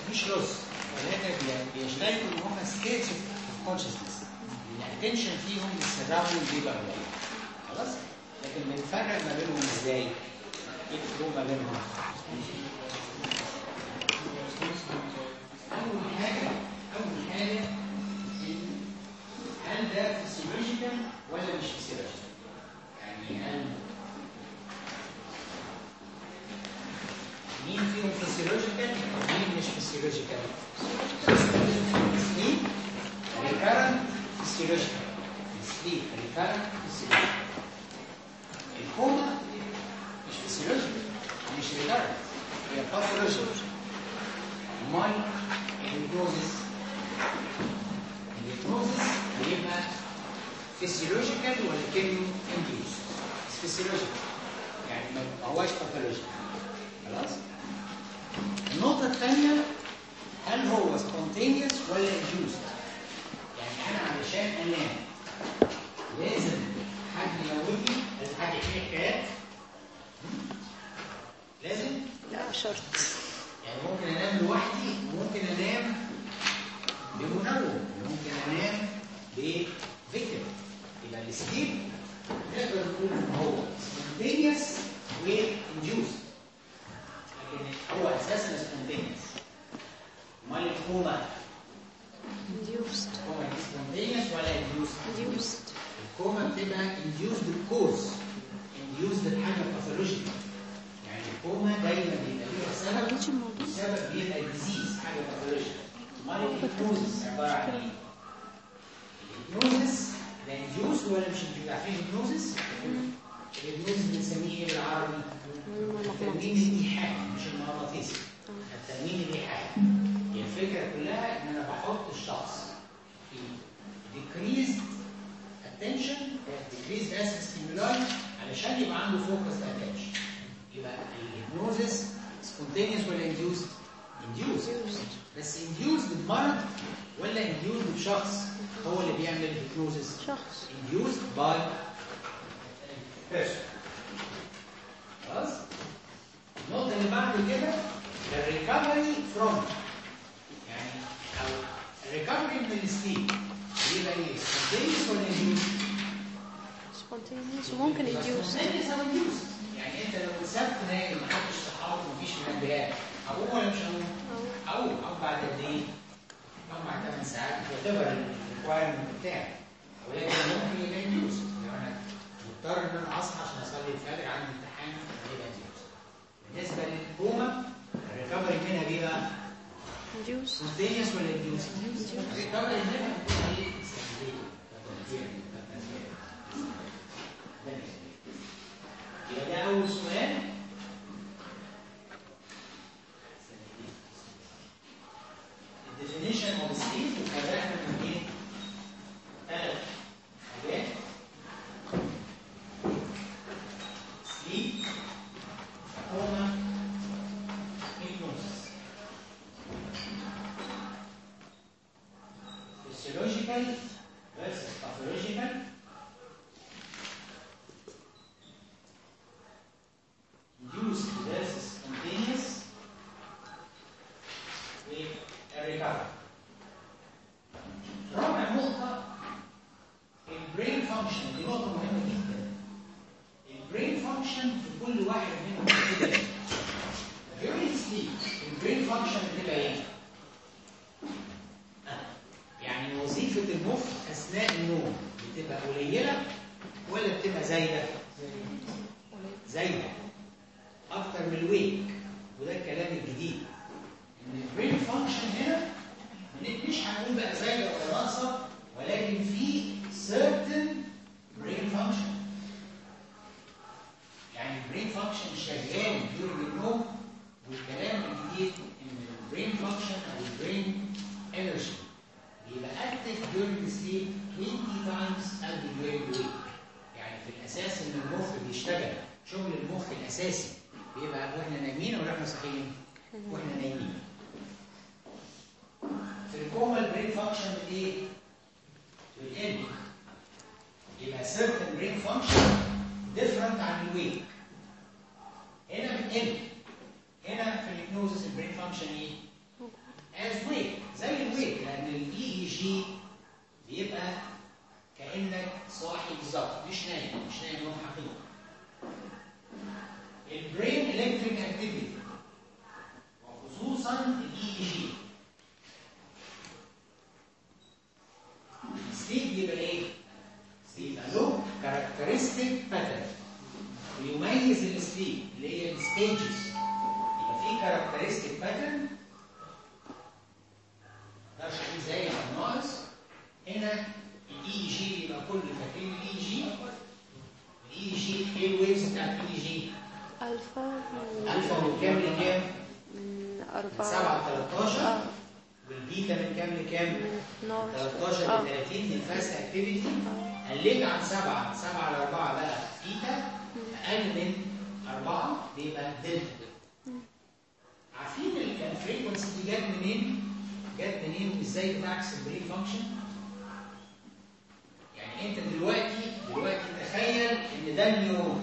مفيش لوس ولكن بي- بيشتركوا ان هم ستيتس اوف كونشسنس الاتنشن فيهم السراوندنج بيبقى قليل خلاص لكن بنفرق ما بينهم ازاي؟ ايه الفروق ما بينهم؟ اول حاجه اول حاجه إن هل ده فيسيولوجيكال ولا مش فيسيولوجيكال؟ يعني هل مين فيهم فيسيولوجيكال ومين مش فيسيولوجيكال؟ سليب ريكارنت فيسيولوجيكال سليب ريكارنت فيسيولوجيكال الكوما مش فيسيولوجيكال مش ريكارنت هي باثولوجيكال ماي الهيبنوزيس الهيبنوزيس بيبقى فيسيولوجيكال ولكنه انديوس فيسيولوجيكال يعني ما هواش باثولوجيكال خلاص النقطة الثانية هل هو spontaneous ولا induced؟ يعني أنا علشان أنام لازم حد يموتني لازم حد يحكي حكايات لازم لا شرط يعني ممكن انام لوحدي وممكن انام بمنوم ممكن انام بفكر يبقى السليب نقدر نقول ان هو سبونتينيوس وانديوس لكن هو اساسا سبونتينيوس امال الكوما induced الكوما دي سبونتينيوس ولا انديوس؟ induced الكوما بتبقى induced بالكوز induced بحاجه باثولوجيكال يعني الكوما دايما بيبقى ليها سبب مش الموضوع السبب بيبقى ديزيز حاجه باثولوجيكال امال الهيبنوزس عباره عن ايه؟ الهيبنوزس ده انديوس ولا مش انديوس؟ عارفين الهيبنوزس؟ الهيبنوزس بنسميه ايه بالعربي؟ التنويم الايحاء مش المغناطيسي التنويم الايحاء هي الفكره كلها ان انا بحط الشخص في decreased attention decreased acid stimuli علشان يبقى عنده focused attention يبقى الهيبنوزس spontaneous ولا induced؟ induced بس induced بمرض ولا induced بشخص هو اللي بيعمل الهيبنوزس؟ شخص induced by person خلاص النقطة اللي بعد كده الريكفري فروم يعني أو الريكفري من السليب يبقى ايه؟ spontaneous ولا induced؟ spontaneous وممكن induced spontaneous أو induced يعني أنت لو سبت نايم محدش صحابك ومفيش منبهات أقوم ولا مش أقوم؟ أقوم أقوم بعد قد إيه؟ أقوم بعد 8 ساعات whatever الريكوايرمنت بتاعي ولكن ممكن يبقى induced لو أنا مضطر إن أنا أصحى عشان أصلي الفجر عندي امتحان يبقى induced بالنسبة للحكومة الريكفري منها بيبقى induced spontaneous ولا induced؟ الريكفري منها بتبقى إيه؟ يبقى ده أول سؤال definition of sleep وفرقنا من ايه؟ ثلاث حاجات sleep coma hypnosis physiological versus pathological induced versus spontaneous والريكفري رابع نقطة البرين فانكشن دي نقطة مهمة جدا البرين فانكشن في كل واحد منهم كده during sleep البرين فانكشن بتبقى ايه؟ آه. يعني وظيفة المخ أثناء النوم بتبقى قليلة ولا بتبقى زايدة؟ زايدة أكتر من الويك وده الكلام الجديد ان البرين فانكشن هنا مش هنقول بقى زايده ولا ناقصه ولكن في certain brain function يعني البرين فانكشن شغال during النوم والكلام الجديد ان البرين فانكشن او البرين انرجي بيبقى active during the sleep 20 times قد during the week يعني في الاساس ان المخ بيشتغل شغل المخ الاساسي بيبقى واحنا نايمين ولا احنا صاحيين؟ واحنا نايمين في الكوما البرين فانكشن ايه؟ بتقل يبقى certain brain function different عن الويك هنا بتقل هنا في الهيبنوزس البرين فانكشن ايه؟ از ويت زي الويت لان الاي اي جي بيبقى كانك صاحي بالظبط مش نايم مش نايم نوم حقيقي البرين الكتريك اكتيفيتي وخصوصا الاي اي جي السليب يبقى ايه؟ يبقى له كاركترستيك باترن ويميز السليب اللي هي الستيجز يبقى في كاركترستيك باترن ده شكل زي او ناقص هنا الاي جي يبقى كل فاكرين الاي جي الاي جي ايه الويفز بتاعت الاي جي ألفا الفا من كام لكام؟ من من أربعة 7 ل 13 آه والبيتا من كام لكام؟ من 12 13 ل آه 30 دي الفاست اكتيفيتي آه قلت عن 7 7 ل 4 بقى بيتا اقل من 4 بيبقى دلتا عارفين الفريكونسي دي جت منين؟ جت منين وازاي بتعكس البرين فانكشن؟ يعني انت دلوقتي دلوقتي تخيل ان ده النيورون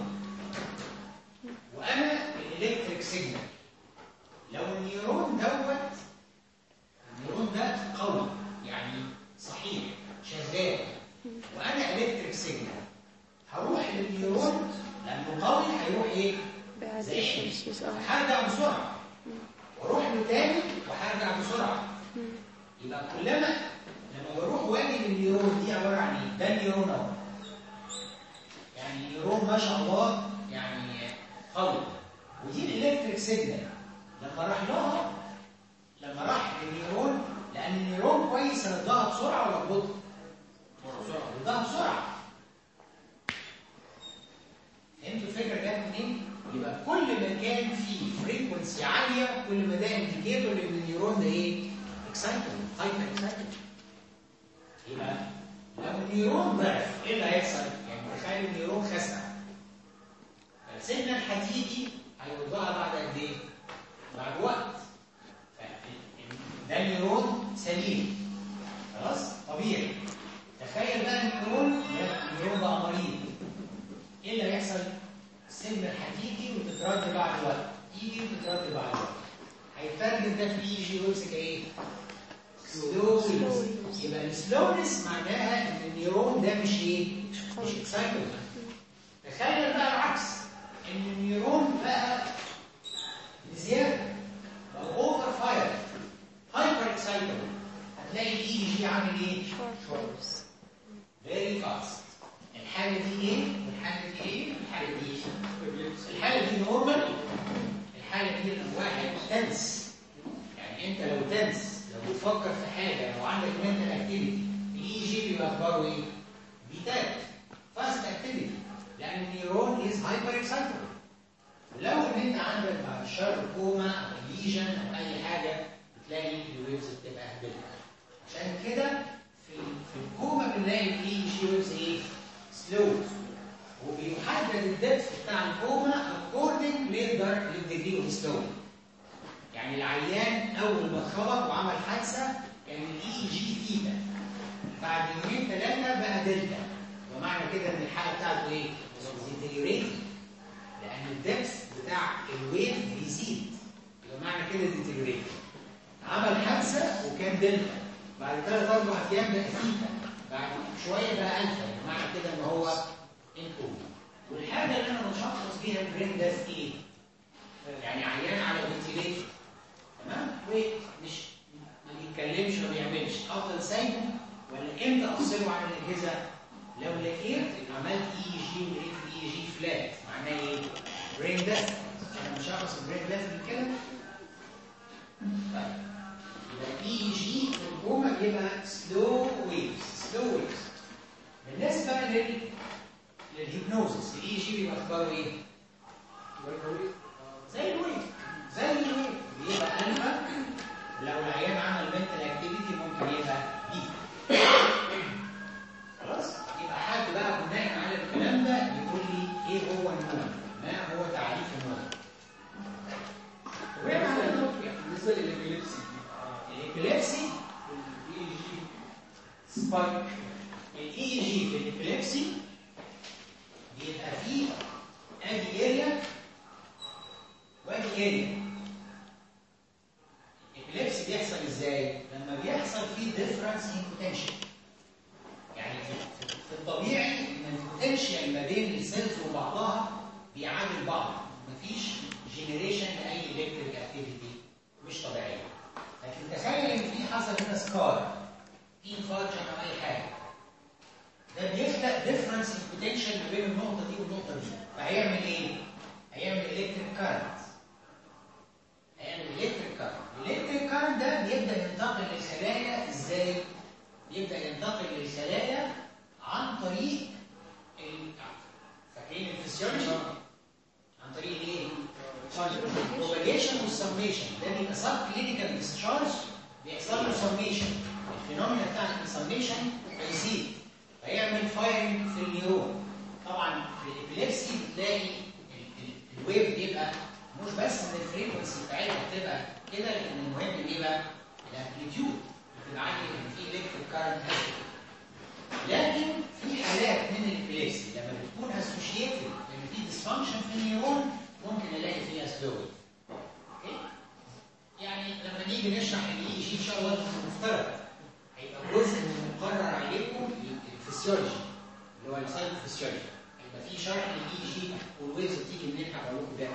وانا الالكتريك سيجنال لو النيورون دوت النيورون ده قوي يعني صحيح شغال وانا الكتريك سيجنال هروح للنيورون لانه قوي هيروح ايه؟ بعد زي إيه؟ الشمس آه هرجع بسرعه واروح له تاني وهرجع بسرعه مم. يبقى كلما لما بروح واجي للنيورون دي عباره عن ايه؟ ده النيورون اهو يعني النيورون ما شاء الله يعني قوي ودي الالكتريك سيجنال لما راح لها لما راح للنيورون لان النيورون كويس ردها بسرعه ولا ببطء؟ بسرعه ردها بسرعه فهمتوا الفكره جت منين؟ يبقى كل ما كان فيه فريكونسي عاليه كل ما ده انديكيتور ان النيورون ده ايه؟ اكسايتد هايبر اكسايتد يبقى لو النيورون ضعف ايه اللي هيحصل؟ يعني تخيل النيورون خسع فالسيجنال هتيجي هيوضعها بعد قد ايه؟ بعد وقت ف- ده النيورون سليم خلاص؟ طبيعي تخيل بقى النيورون لا، النيورون بقى مريض ايه اللي هيحصل؟ السيجنال هتيجي وتترد بعد وقت تيجي وتترد بعد وقت هيترجم ده في اي جي ويبس كايه؟ سلو Slow. يبقى السلونس معناها ان النيورون ده مش ايه؟ مش مش قوي اكسايتد تخيل بقى العكس ان النيورون بقى بزياده بقى اوفر فاير هايبر اكسايتد هتلاقي الاي جي عامل ايه؟ short waves فيري فاست الحاله دي ايه؟ والحاله دي ايه؟ الحاله دي ايه؟ الحاله دي نورمال الحاله دي لما واحد تنس يعني انت لو تنس لو بتفكر في حاجه لو عندك منتال اكتيفيتي الاي جي بيبقى اخباره ايه؟ بيتات فاست اكتيفيتي لان النيورون از هايبر اكسايتد لو ان انت عندك بعد الشر كوما او ليجن او اي حاجه بتلاقي الويفز بتبقى هبلت عشان كده في في الكوما بنلاقي الاي جي ويفز ايه؟ سلو وبيحدد الدبث بتاع الكوما اكوردنج للديجري اوف سلو يعني العيان اول ما اتخبط وعمل حادثه كان الاي جي ثيتا بعد يومين ثلاثه بقى دلتا ومعنى كده ان الحاله بتاعته ايه؟ ديتيريتنج لان الدبث بتاع الويف بيزيد يبقى معنى كده ديتيريتنج عمل حادثه وكان دلتا بعد ثلاث اربع ايام بقى ثيتا بعد شويه بقى الفا يعني معنى كده ان هو انكوما والحاجه اللي انا بشخص بيها البرين داث ايه؟ يعني عيان على فنتيليتر تمام؟ ومش ما بيتكلمش ما بيعملش افضل سايبه ولا امتى افصله عن الاجهزه؟ لو لقيت عملت اي جي ولقيت الاي جي فلات معناه ايه؟ برين داث انا مشخص البرين داث بالكده طيب يبقى اي جي في الكوما يبقى سلو ويفز سلو ويفز بالنسبه لل للهيبنوزس الاي جي بيبقى اخباره ايه؟ زي الويف زي الويف بيبقى الفا لو العيان عمل منتال اكتيفيتي ممكن يبقى بيتا خلاص يبقى حد بقى بناء على الكلام ده يقول لي ايه هو النوم ما هو تعريف النوم وين على النوم بالنسبه للابيليبسي الابيليبسي الاي جي سبايك الاي جي في الابيليبسي بيبقى فيه ادي اريا وادي اريا الابيليبسي ازاي؟ لما بيحصل فيه ديفرنس ان بوتنشال يعني في في الطبيعي ان البوتنشال ما بين السيلز وبعضها بيعادل بعض مفيش جنريشن لاي الكتريك اكتيفيتي مش طبيعيه لكن تخيل ان في حصل هنا سكار في انفارجن او اي حاجه ده بيخلق ديفرنس ان بوتنشال ما بين النقطه دي والنقطه دي فهيعمل ايه؟ هيعمل الكتريك كارنت هيعمل الكتريك كارنت الالكتريك كارنت ده بيبدا ينتقل للخلايا ازاي؟ بيبدا ينتقل للخلايا عن طريق ال- فاكرين الفسيولوجي؟ عن طريق ايه؟ propagation والسميشن ده بيبقى سب كلينيكال ديسشارج بيحصل له سميشن الفينومينا بتاعت السميشن هيزيد فيعمل فايرنج في النيورون طبعا في الابيليبسي بتلاقي ال- ال- الويف بيبقى مش بس ان الفريكونسي بتاعتها بتبقى كده لكن المهم بيبقى الامبليتيود بتبقى عاليه ان في الكتريك كارنت لكن في حالات من الابيليبسي لما بتكون اسوشيتد لان في ديسفانكشن في النيورون ممكن الاقي فيها سلو اوكي يعني لما نيجي نشرح الاي جي ان شاء الله المفترض هيبقى جزء من المقرر عليكم الفسيولوجي اللي هو السايكو فسيولوجي هيبقى في شرح للاي جي والويز بتيجي منين هقول لكم ده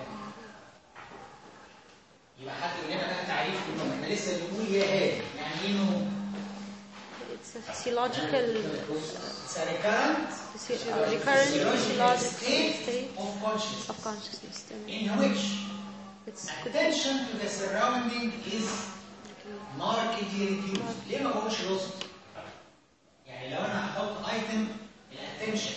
يبقى حد يقول لنا بقى تعريف النوم احنا لسه بنقول يا هادي يعني ايه نوم؟ It's a physiological, It's a recurrent physi- uh, recurrent physiological state state of consciousness of consciousness. in which It's attention to the surrounding is markedly reduced. ليه ما بقولش lost؟ يعني لو انا هحط ايتم الاتنشن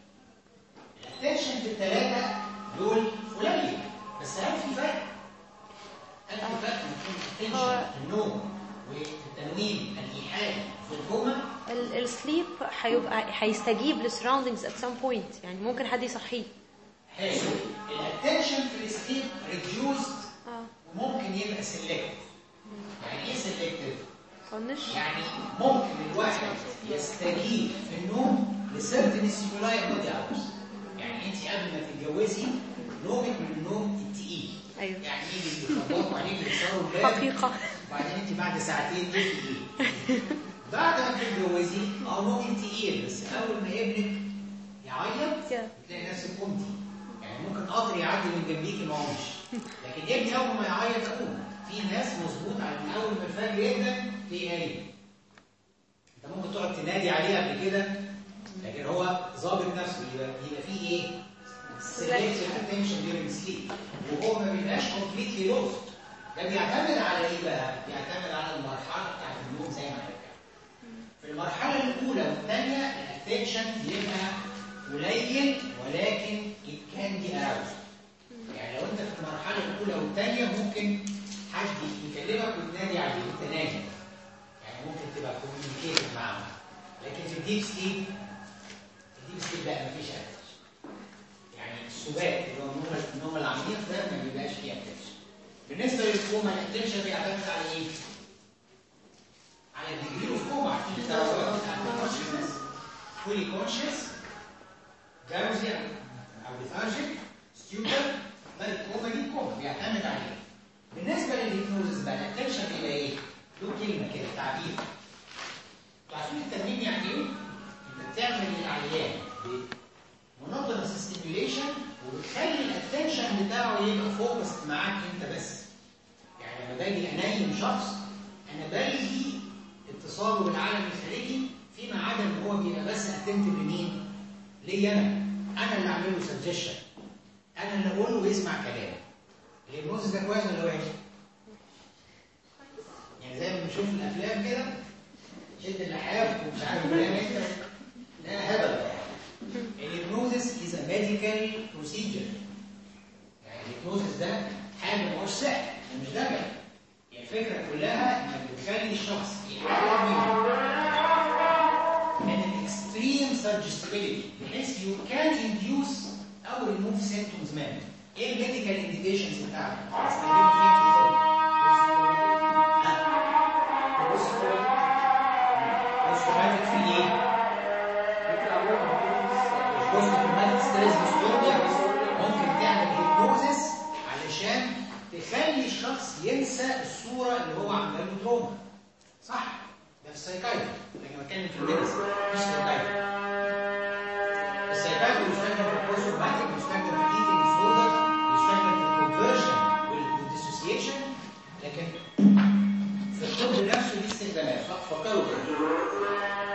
الاتنشن في الثلاثه دول قليل بس هل في فرق؟ هل في فرق بين هو- الاتنشن في النوم والتنويم الايحائي في الكوما؟ السليب هيبقى هيستجيب للسراوندينجز at some point يعني ممكن حد يصحيه حلو الاتنشن في السليب ريديوست اه وممكن يبقى سيلكتيف يعني ايه سيلكتيف؟ طنش يعني ممكن الواحد يستجيب في النوم لسيرتن ستيمولاي بودي اوتس يعني انت قبل ما تتجوزي نومك من النوم التقيل ايوه يعني يجي يخبطوا عليك يكسروا الباب حقيقة وبعدين انت بعد ساعتين تبقي ايه بعد ما تتجوزي اه نومك تقيل بس اول ما ابنك يعيط Yeah. تلاقي نفسك قمتي يعني ممكن قطر يعدي من جنبيكي ما قومش لكن ابني اول ما يعيط اقوم في ناس مظبوط على من اول ما الفجر يبدا تلاقيه قايم انت ممكن تقعد تنادي عليه قبل كده لكن هو ظابط نفسه يبقى يبقى فيه ايه؟ selective attention during sleep وهو ما بيبقاش completely lost ده بيعتمد على ايه بقى؟ بيعتمد على المرحله بتاعت النوم زي ما حكيت في المرحله الاولى والثانيه الاتنشن بيبقى قليل ولكن it can be aroused يعني لو انت في المرحله الاولى والثانيه ممكن حد يكلمك وتنادي عليه وانت نايم يعني ممكن تبقى كوميونيكيتد معاه لكن في الديب سليب الديب سليب لا مفيش اتنشن يعني السبات اللي هو النوم النوم العميق ده ما بيبقاش فيه اتنشن بالنسبه للكوما الاتنشن بيعتمد على ايه؟ على الديجري اوف كوما عارفين الدرجات بتاعت الكونشسنس فولي كونشس drowsy او lethargic stupor ده الكوما دي كوما بيعتمد عليه بالنسبه للهيبنوزس بقى الاتنشن بيبقى ايه؟ له كلمه كده تعبير انتوا عارفين التمرين يعني ايه؟ انت بتعمل للعيان مونوتونس ستيميوليشن وبتخلي الاتنشن بتاعه يبقى فوكس معاك انت بس يعني لما باجي انيم شخص انا بلغي اتصاله بالعالم الخارجي فيما عدا ان هو بيبقى بس اتنتف لمين؟ ليا انا انا اللي اعمل له سجشن انا اللي اقول له يسمع كلامي الهيبنوزس ده كويس ولا وحش؟ يعني زي ما بنشوف في الافلام كده شد اللحاف ومش عارف كلام انت ده هبل الهيبنوزس از ا ميديكال بروسيجر يعني الهيبنوزس ده حاجه مش سهل مش دجل يعني الفكره كلها انك بتخلي الشخص يحاول من الاكستريم سجستبيليتي بحيث يو كان انديوس او ريموف سيمتومز منه ايه الميديكال انديكيشنز بتاعته؟ استخدمه فين في الطب؟ بوست في ايه؟ بوست تروماتيك ستريس ديسوردر ممكن تعمل هيبنوزس علشان تخلي الشخص ينسى الصوره اللي هو عمل له تروما صح ده في السايكايتري لكن بتكلم في الميديسن مش سايكايتري السايكايتري بيستخدم في البوست بيستخدم في الايتنج ديسوردر بيستخدم في الكونفرجن والديسوسيشن لكن في الطب نفسه ليه استخدامات فكروا كده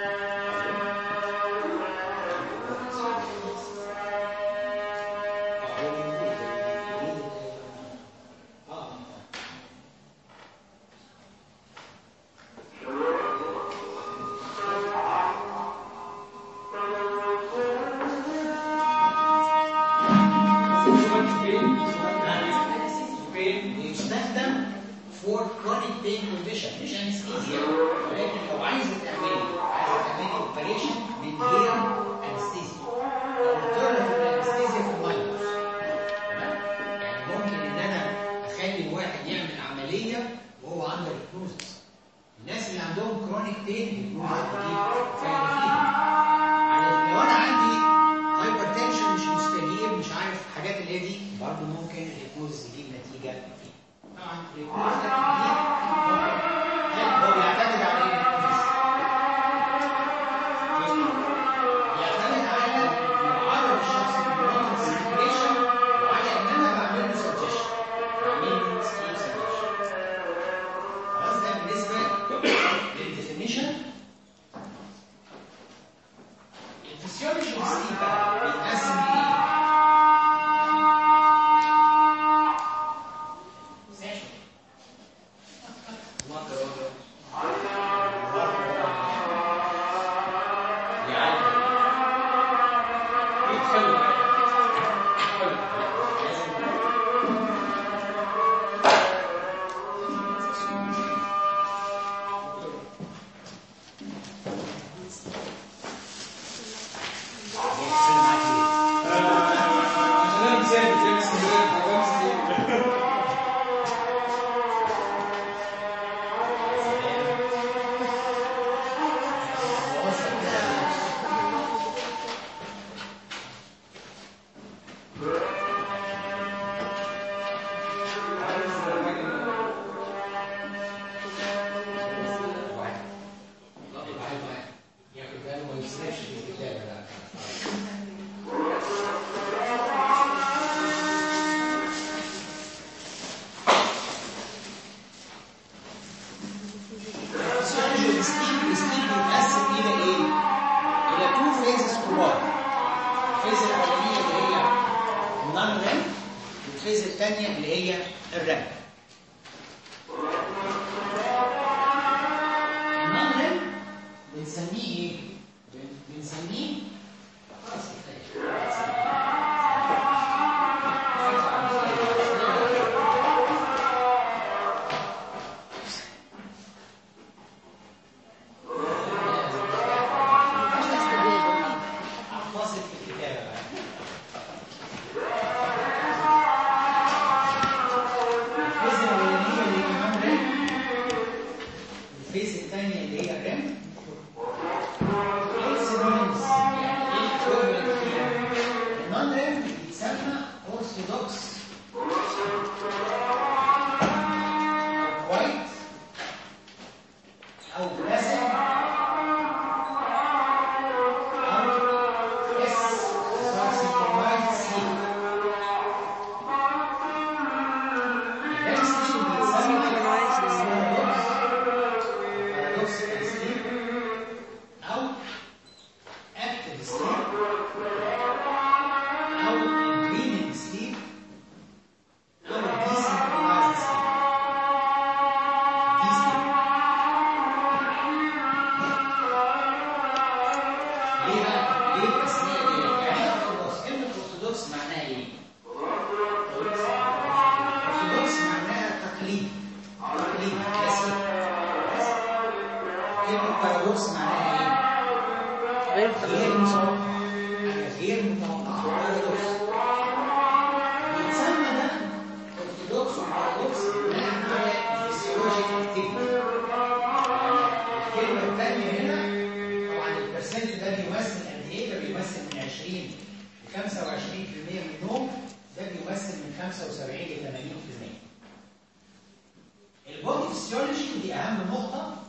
يستخدم for chronic pain condition مش anesthesia ولكن لو عايزه تعملي عايزه تعملي operation من غير anesthesia alternative anesthesia في الماينوس تمام يعني ممكن ان انا اخلي واحد يعمل عمليه وهو عنده هيبنوزس الناس اللي عندهم كرونيك بين هيبنوزس بتجيب فايده فيها يعني لو انا عندي هايبر تنشن مش مستجيب مش عارف الحاجات اللي هي دي برضه ممكن الهيبنوزس يجيب نتيجه فيها طبعا الهيبنوزس ده كتير ممكن هو بيعتمد على ايه الهيبنوزس؟ يعتمد على معرض الشخص للمناطق السيتويشن وعلى ان انا بعمل له سجشن بعمل له سكيم سجشن خلاص ده بالنسبه للديفينيشن الفسيولوجي والسليب بقى بيتقسم لايه؟ سيشن يعني بيحصل معاك ايه؟ وصل كده واحد. واحد واحد. ياخد باله ما يسرقش في الكتابة لا. الفسيولوجي والسليب السليب بيتقسم الى ايه؟ الى تو فيزز كبار. الفيز الاولانيه اللي هي النون ريم والفيز الثانيه اللي هي الريم. النون ريم بنسميه ايه؟ بن- بنسميه خلاص كفايه. اختصر في الكتابه بقى. الفيز الاولانيه اللي هي النون ريم الفيز الثانيه اللي هي الريم ايه السينونيمز يعني ايه equivalent فيها النون ريم بيتسمى اورثودوكس وايت او كلاسيك او اس سارسيكومايت سليب الريم سليب بيتسمى paradoxical sleep أو active sleep أو dreaming sleep أو desynchronized sleep desync ليه بقى؟ ليه التسمية دي؟ يعني ايه أرثوذكس؟ كلمة أرثوذكس معناها إيه؟ أرثوذكس معناها تقليد تقليد كلاسيك كلمة بارادوكس معناها ايه؟ غير متوقع حاجة غير متوقعة بارادوكس بيتسمى ده أرثوذكس وبارادوكس بناء على الفسيولوجيك اكتيفيتي الكلمة الثانية هنا طبعا البرسنت ده بيمثل قد ايه؟ ده بيمثل من 20 ل 25% من النوم ده بيمثل من 75 ل 80% البودي فيسيولوجي ودي اهم نقطه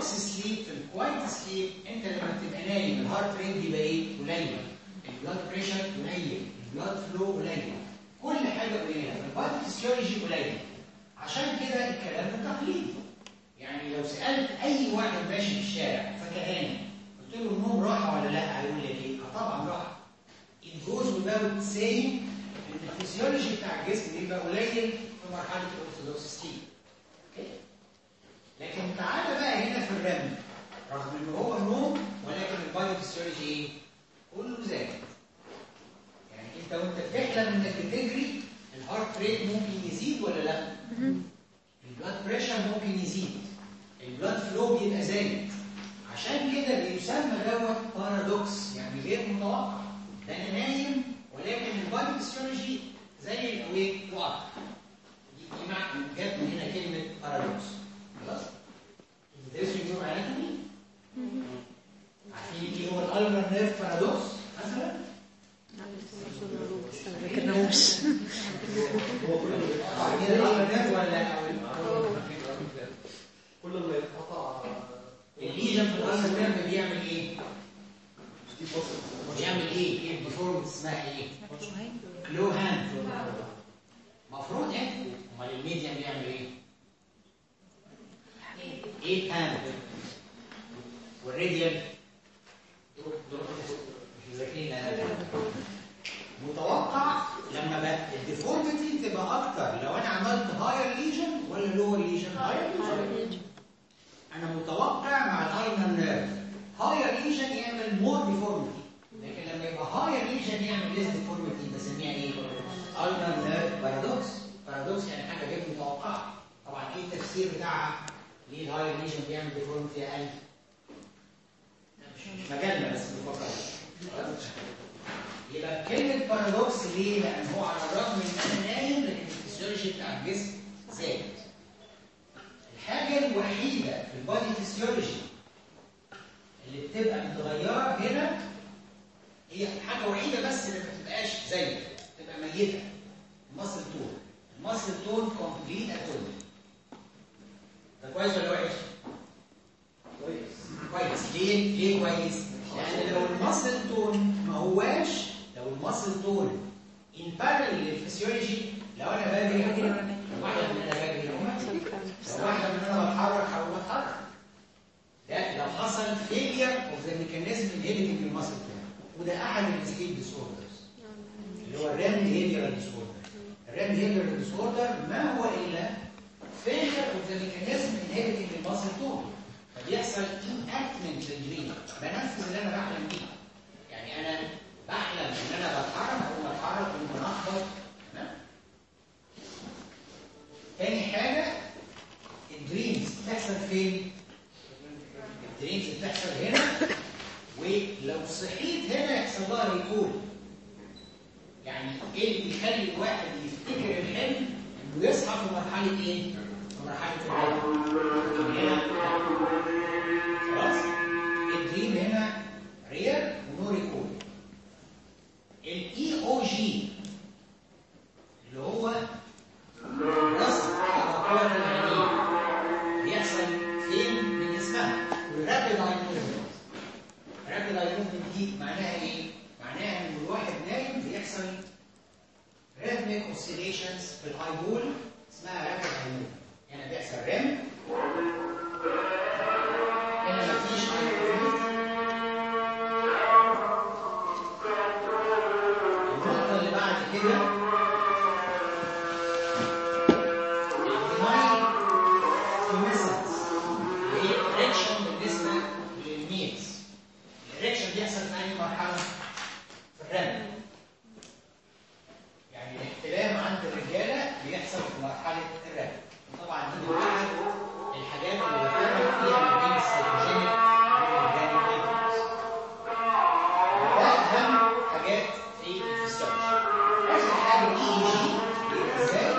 سليب في الكوايت سليب انت لما تبقى نايم الهارت ريت بيبقى ايه؟ قليل البلاد بريشر قليل البلاد فلو قليل كل حاجه قليله فالبادي فيسيولوجي قليل عشان كده الكلام ده تقليدي يعني لو سالت اي واحد ماشي في الشارع فكهاني قلت له النوم راحه ولا لا هيقول لك ايه؟ آه طبعا راحه it goes without saying ان الفسيولوجي بتاع الجسم بيبقى قليل في مرحله الاورثودوكس ستيل لكن تعالى بقى هنا في الرم رغم ان هو نوم ولكن البايو فيسيولوجي ايه؟ كله زاد يعني انت وانت بتحلم انك بتجري الهارت ريت ممكن يزيد ولا لا؟ البلاد بريشر ممكن يزيد البلاد فلو بيبقى زايد عشان كده بيسمى دوت بارادوكس يعني غير متوقع ده انا نايم ولكن البايو فيسيولوجي زي الاويك واقع دي دي معنى جت من هنا كلمه بارادوكس خلاص؟ بتدرسوا النيورو اناتومي؟ عارفين ايه هو الالمر نيرف بارادوكس مثلا؟ بس ما ذكرناهوش عارفين الالمر نيرف ولا كل ما يتقطع الليجن في الالمر نيرف بيعمل ايه؟ دي فصل بيعمل ايه؟ ايه الديفورمت اسمها ايه؟ كلو هاند مفروض ايه؟ امال الميديم بيعمل ايه؟ ايه هاند والراديال مش مذاكرين متوقع لما بقى الديفورميتي تبقى اكتر لو انا عملت هاير ليجن ولا لور ليجن؟ هاير ليجن انا متوقع مع الالمر نيرف هاير ليجن يعمل مور ديفورميتي لكن لما يبقى هاير ليجن يعمل ليس ديفورميتي بسميها ايه؟ الالمر نيرف بارادوكس بارادوكس يعني حاجه غير متوقعه طبعا ايه التفسير بتاعها؟ ليه الهاير ليجن بيعمل ديفورميتي اقل؟ مش مش مجالنا بس بنفكر يبقى كلمة بارادوكس ليه؟ لأن هو على الرغم من إن أنا نايم لكن الفسيولوجي بتاع الجسم زاد. الحاجة الوحيدة في البادي فيسيولوجي اللي بتبقى متغيرة هنا هي حاجة وحيدة بس اللي ما بتبقاش زي تبقى ميتة المصل تون المصل تون كومبليت اتون ده كويس ولا وحش؟ كويس كويس ليه؟ ليه كويس؟ لأن لو المصل تون ما هواش لو المصل تون ان بارل للفسيولوجي لو انا بجري واحدة من انا بجري هقوم لو واحدة من انا بتحرك هقوم اتحرك ده لو حصل failure of the mechanism inhibiting المصل تون وده احد السليب ديس اوردرز اللي هو الرام behavioral disorder الرام behavioral disorder ما هو الا failure of the mechanism inhibiting المصل تون فبيحصل enactment للدريم بنفذ اللي انا بحلم بيه يعني انا بحلم ان انا بتحرك او بتحرك وبنخبط تمام تاني حاجه الدريمز بتحصل فين؟ الدريمز بتحصل هنا ولو صحيت هنا يحصل لها ريكول يعني ايه اللي بيخلي الواحد يفتكر الحلم انه يصحى في مرحله ايه؟ في مرحله الحلم هنا خلاص الدريم هنا ريال ونو ريكول الاي او جي اللي هو رصد حركات العينين بيحصل فين من اسمها الرابيد اي موفمنت الرابيد اي موفمنت دي معناها ايه؟ معناها ان الواحد نايم بيحصل ريثميك اوسيليشنز في الاي بول اسمها رابيد اي موفمنت هنا بيحصل ريم هنا مفيش اي موفمنت النقطة اللي بعد كده الديناي كوميسنس اللي هي الريكشن بالنسبة للميلز الريكشن بيحصل في أي مرحلة؟ في الرم يعني الاحتلام عند الرجالة بيحصل في مرحلة الرم طبعا دي من أحد الحاجات اللي بتفرق فيها ما بين السيروجينيك والأورجانيك ايتمز ده أهم حاجات في الفسيولوجي آخر حاجة الإي جي بيبقى إزاي؟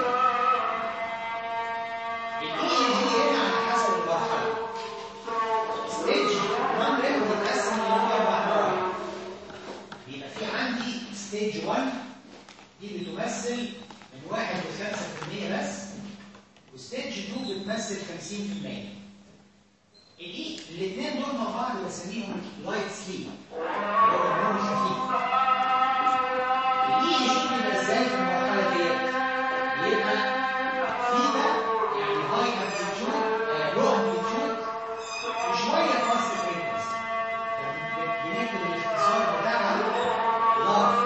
الإي جي هنا على حسب المرحلة ستيج 1 ريم بتتقسم لأربع مراحل بيبقى في عندي ستيج 1 دي بتمثل من 1 ل 5% بس وستيج 2 بتمثل 50% الاي الاثنين دول مع بعض بسميهم لايت سليب اللي هو النوم الخفيف الاي جي بيبقى ازاي في المرحله ديت؟ يبقى في ده يعني هاي امبليتيود لو امبليتيود وشويه فاست فريكونسي بنكتب الاختصار بتاعها لاف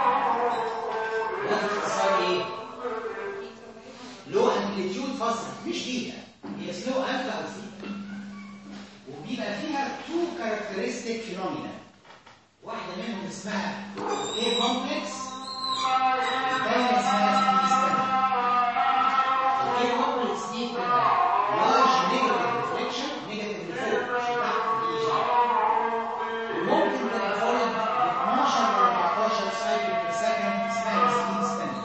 لاف اختصار ايه؟ لو امبليتيود فاست مش دقيقه هي سلو الفا او ثيتا وبيبقى فيها تو كاركترستيك فينومينا واحده منهم اسمها ايه كومبلكس الثانيه اسمها ستيستم الايه كومبلكس دي بتبقى لارج نيجاتيف ريفليكشن نيجاتيف لفوق مش لتحت دي إشارة. وممكن تبقى فولد ب 12 ل 14 سايكل بير سكند اسمها ستيل ستاند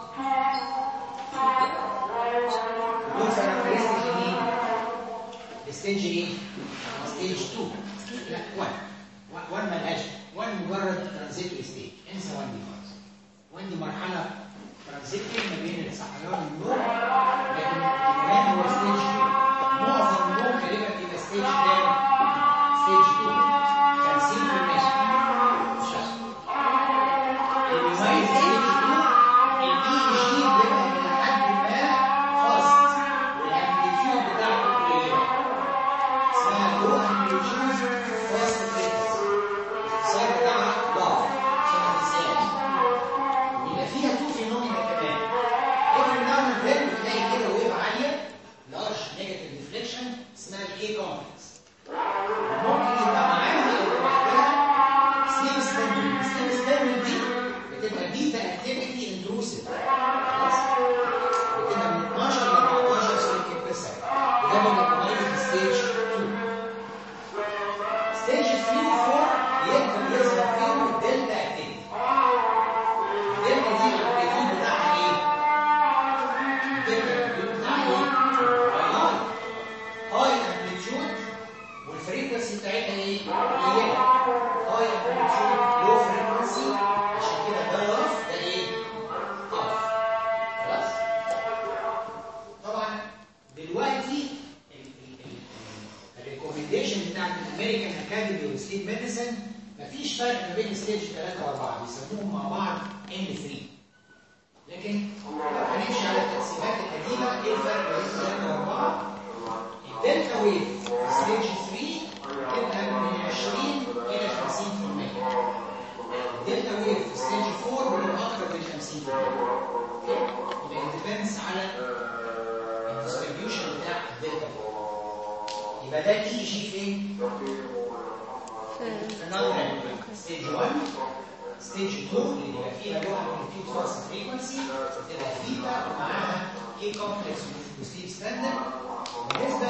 دول كاركترستيك مين؟ الستيج ايه؟ ستيج 2 لا 1 1 ملهاش 1 مجرد ترانزيتوري ستيج انسى 1 دي خالص 1 دي مرحله ترانزيتوري ما بين الصحيان والنوم لكن المهم هو ستيج 2 معظم النوم غالبا بيبقى ستيج كام؟ ستيج 2 50% مش عارف. اللي بيميز ستيج 2 الاي جي بيبقى الى حد ما فاست والامبليتيود بتاعته قليله اسمها لو امبليتيود فاست فريكونسي الصيغه بتاعها ضعف عشان ما تنساش يبقى فيها تو فينومينا كمان افرض ناو ذن بتلاقي كده ويف عاليه لارج نيجاتيف ريفليكشن اسمها الاي كومبلكس ممكن يبقى معاها او لوحدها ستيم ستيمول ستيم ستيمول دي بتبقى بيتا اكتيفيتي انتروسيف خلاص بتبقى من 12 ل 14 سايكل بير سكند ده بيبقى مميز في ستيج 2 ستيج 3 و 4 يقدر يظهر فيهم الدلتا اكتيفيتي الدلتا دي الامبليتيود بتاعها ايه؟ الدلتا الامبليتيود بتاعها ايه؟ هاي هاي امبليتيود والفريكونسي بتاعتها ايه؟ قليله هاي امبليتيود لو فريكونسي عشان كده ده لاف ده ايه؟ اوف خلاص؟ طبعا دلوقتي الريكومنديشن بتاعت الامريكان اكاديمي وسليب ميديسن مفيش فرق ما بين ستيج 3 و4 بيسموهم مع بعض ان 3 لكن لو هنمشي على التقسيمات القديمه ايه الفرق بين 3 و4 الدلتا ويف في ستيج 3 تبقى من 20 الى 50% الدلتا ويف في ستيج 4 بتبقى اكتر من 50% يبقى ديبندز على الديستريبيوشن بتاع الدلتا يبقى ده اي جي فين؟ في النظر ستيج 1 ستيج 2 اللي بيبقى فيها لوحه امبليتيود فاست فريكونسي تبقى ثيتا ومعاها اي كومبلكس وستيج ستاندرد بالنسبه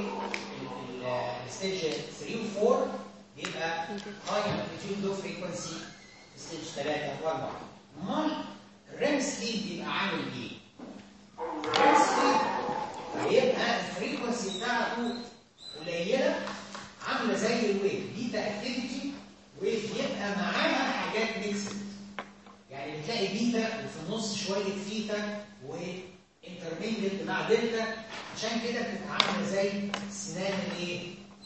للستيج 3 و 4 بيبقى هاي امبليتيود لو فريكونسي ستيج 3 و 4 امال الريم سليب بيبقى عامل ايه؟ الريم سليب هيبقى الفريكونسي بتاعته قليله عامله زي الويف بيتا اكتيفيتي ويف يبقى معاها حاجات ميكسد يعني بتلاقي بيتا وفي النص شويه ثيتا وانترميديت مع دلتا عشان كده بتبقى عامله زي سنان الايه؟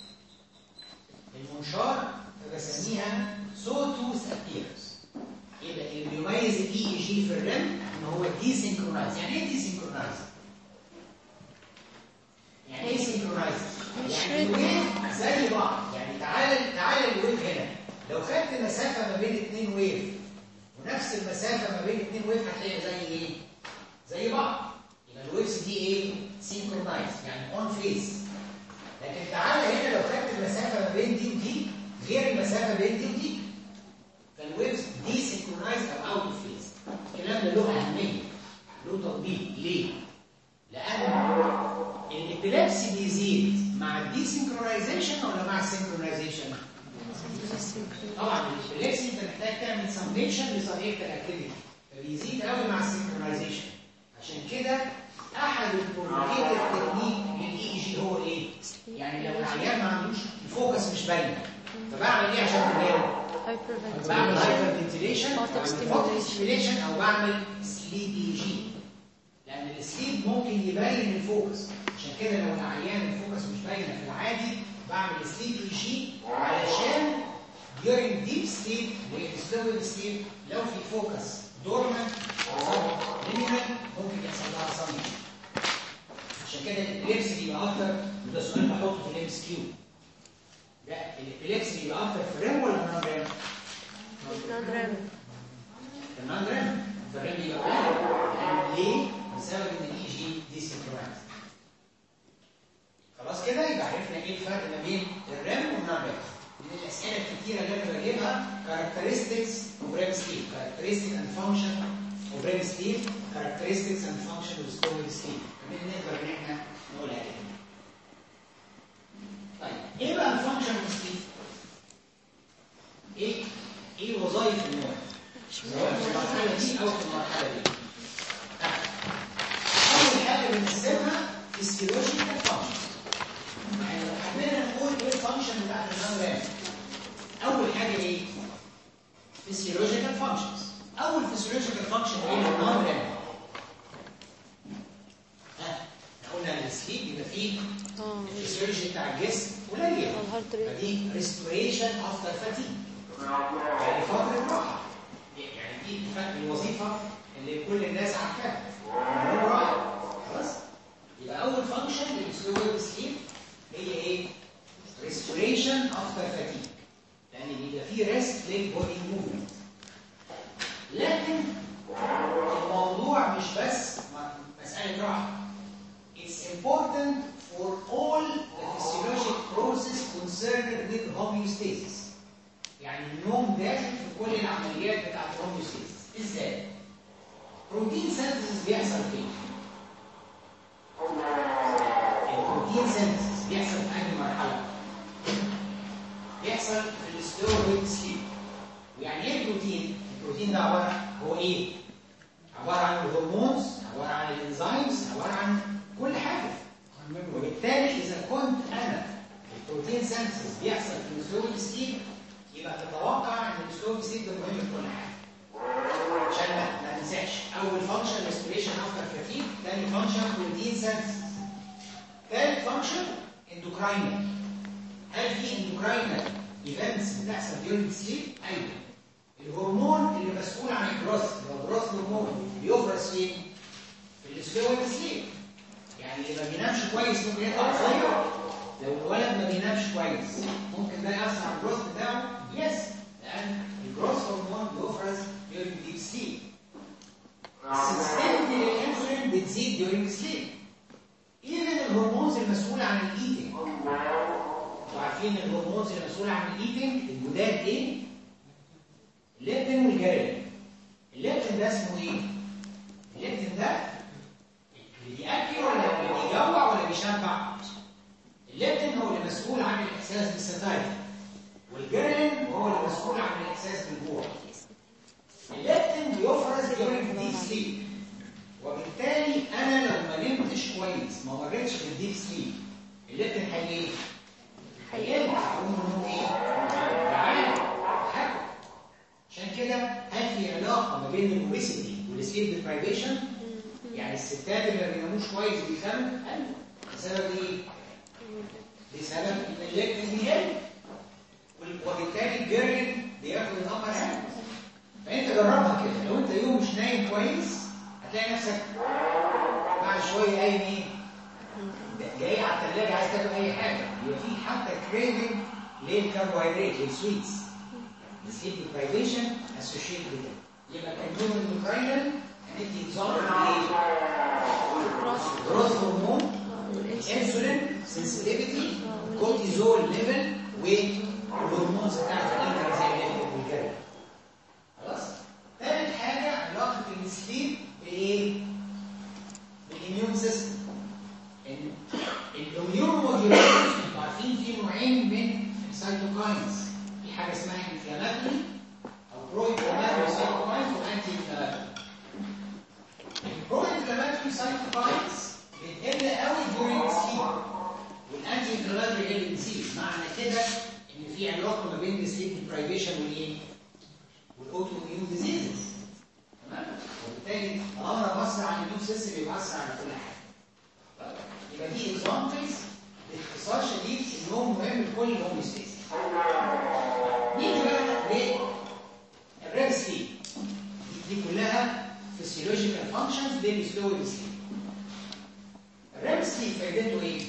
المنشار فبسميها سو توث ابيرنس يبقى اللي بيميز الاي اي جي في الرم ان هو دي سينكرونايز يعني ايه دي سينكرونايز؟ يعني ايه سينكرونايز؟ يعني الويف زي بعض يعني تعالى تعالى الويف هنا لو خدت مسافه ما بين اثنين ويف ونفس المسافه ما بين اثنين ويف هتلاقي زي ايه؟ زي بعض يبقى الويفز دي ايه؟ سينكرونايز يعني اون فيس لكن تعالى هنا لو خدت المسافه ما بين دي ودي غير المسافه بين دي ودي فالويفز دي سينكرونايز او اوت اوف فيس الكلام ده له اهميه له تطبيق ليه؟ لان الابيلابسي بيزيد مع الديسنكرونايزيشن ولا مع السنكرونايزيشن؟ طبعا الابيلابسي انت محتاج تعمل سمبيشن لصحيح الاكتيفيتي فبيزيد قوي مع السنكرونايزيشن عشان كده احد البروفيكيتيف تكنيك للاي اي جي هو ايه؟ يعني لو العيان ما عندوش الفوكس مش باينه فبعمل ايه عشان تبان؟ بعمل هايبر فنتيليشن ستيميليشن او بعمل سليب اي جي لان السليب ممكن يبين الفوكس عشان كده لو العيان الفوكس مش باينه في العادي بعمل سليب اي جي علشان during deep sleep ويستوي sleep لو في فوكس dormant او minimal ممكن يحصل لها صميم عشان كده الابيليبسي بيبقى اكتر وده سؤال بحطه في الام اس كيو ده الابيليبسي بيبقى اكتر في الريم ولا نون ريم؟ نون ريم النون ريم فالريم بيبقى قليل لان ليه؟ بسبب ان الاي جي ديسنكرونايز خلاص كده يبقى عرفنا ايه الفرق ما بين الريم والنون ريم من الاسئله الكتيره اللي انا بجيبها characteristics of REM sleep characteristics and function of REM sleep characteristics and function of stored sleep كمان نقدر ان احنا نقولها كده طيب ايه بقى الفانكشن اوف سليب ايه ايه وظائف النوم سواء في المرحله دي او في المرحله دي اول حاجه بنقسمها فيسيولوجيكال فانكشن يعني لو حبينا نقول ايه الفانكشن بتاعت النون رام اول حاجه ايه فيسيولوجيكال فانكشنز اول فيسيولوجيكال فانكشن ايه النون رام ها إحنا قلنا السليب يبقى فيه اه الفسيولوجي بتاع الجسم قليل الهارت ريت فدي ريستوريشن افتر فاتيج يعني فتره راحه يعني دي الف- الوظيفه اللي كل الناس عارفاها النوم راحه خلاص يبقى اول فانكشن للسلو سليب هي ايه؟ ريستوريشن افتر فاتيج لان بيبقى فيه ريست للبودي موفمنت لكن الموضوع مش بس م- مساله راحه It's important for all the physiologic process concerned with homeostasis. يعني النوم داخل في كل العمليات بتاعت homeostasis. ازاي؟ بروتين سينثيسيس بيحصل فين؟ البروتين سينثيسيس بيحصل في أي مرحلة؟ بيحصل في الستيرويد سليب. ويعني ايه البروتين؟ البروتين ده عبارة هو ايه؟ عبارة عن الهرمونز، عبارة عن الانزيمز، عبارة عن كل حاجة. وبالتالي إذا كنت أنا البروتين سينثيسيس بيحصل في السلوك سليب يبقى تتوقع إن السلوك سليب ده مهم في كل حاجة. عشان ما ما ننساش أول فانكشن ريستوريشن افتر فاتيج، ثاني فانكشن بروتين سينثيسيس. ثالث فانكشن اندوكراينال. هل في اندوكراينال ايفنتس بتحصل during sleep؟ أيوه. الهرمون اللي مسؤول عن الجروث اللي هو الجروث هرمون بيفرز فين؟ في السلوك سليب. يعني اللي ما بينامش كويس ممكن يطلع صغير لو الولد ما بينامش كويس ممكن ده يأثر على الجروث بتاعه يس لأن الجروث هرمون بيفرز during deep sleep السنسيتيفيتي للانسولين بتزيد during sleep even الهرمونز المسؤولة عن الايتنج انتوا عارفين الهرمونز المسؤولة عن الايتنج الجداد ايه؟ الليبتين والجرين الليبتين ده اسمه ايه؟ الليبتين ده اللي بيأكل ولا اللي بيجوع ولا بيشبع الليبتين هو اللي مسؤول عن الإحساس بالساتايتي والجرلين هو اللي مسؤول عن الإحساس بالجوع الليبتين بيفرز during deep sleep وبالتالي أنا لو ما نمتش كويس ما مريتش بالديب سليب الليبتين هي ايه؟ هيقل هقوم من النوم ايه؟ جعان هاكل عشان كده هل في علاقة ما بين الأوبيسيتي والسليب ديبرايفيشن؟ يعني الستات اللي ما بيناموش كويس بيخموا ايوه بسبب ايه؟ بسبب ان الليبتين بيقل وال- وبالتالي الجرين بياخد الامر هاند فانت جربها كده لو انت يوم مش نايم كويس هتلاقي نفسك بعد شويه قايم ايه؟ جاي على الثلاجه عايز تاكل اي حاجه يبقى في حتى كريفنج للكربوهيدرات للسويتس السليب ديبرايفيشن اسوشيت بده يبقى كان يوم الاندوكراينال هندي اكزامبل ايه؟ جروث هرمون انسولين سنسيتيفيتي كورتيزول ليفل والهرمونز بتاعت الانتر زي الليبتين والجري خلاص ثالث حاجه علاقه السليب بايه؟ بالاميون سيستم الاميون موديوليشن انتوا عارفين في نوعين من السيتوكاينز في حاجه اسمها انفلاماتوري او برو انفلاماتوري سيتوكاينز وانتي انفلاماتوري البرو انفلاماتوري سايتوكاينز بتقل قوي during sleep والانتي انفلاماتوري هي اللي بتزيد معنى كده ان في علاقه ما بين السليب ديبرايفيشن والايه؟ والاوتو اميون ديزيزز تمام؟ وبالتالي طالما بص على الاميون سيستم يبقى على كل حاجه طيب، يبقى دي اكزامبلز باختصار شديد النوم مهم لكل الهوم سبيس نيجي بقى للريم سليب دي كلها فيسيولوجيكال فانكشنز دي بيسلو السليب الريم سليب فايدته ايه؟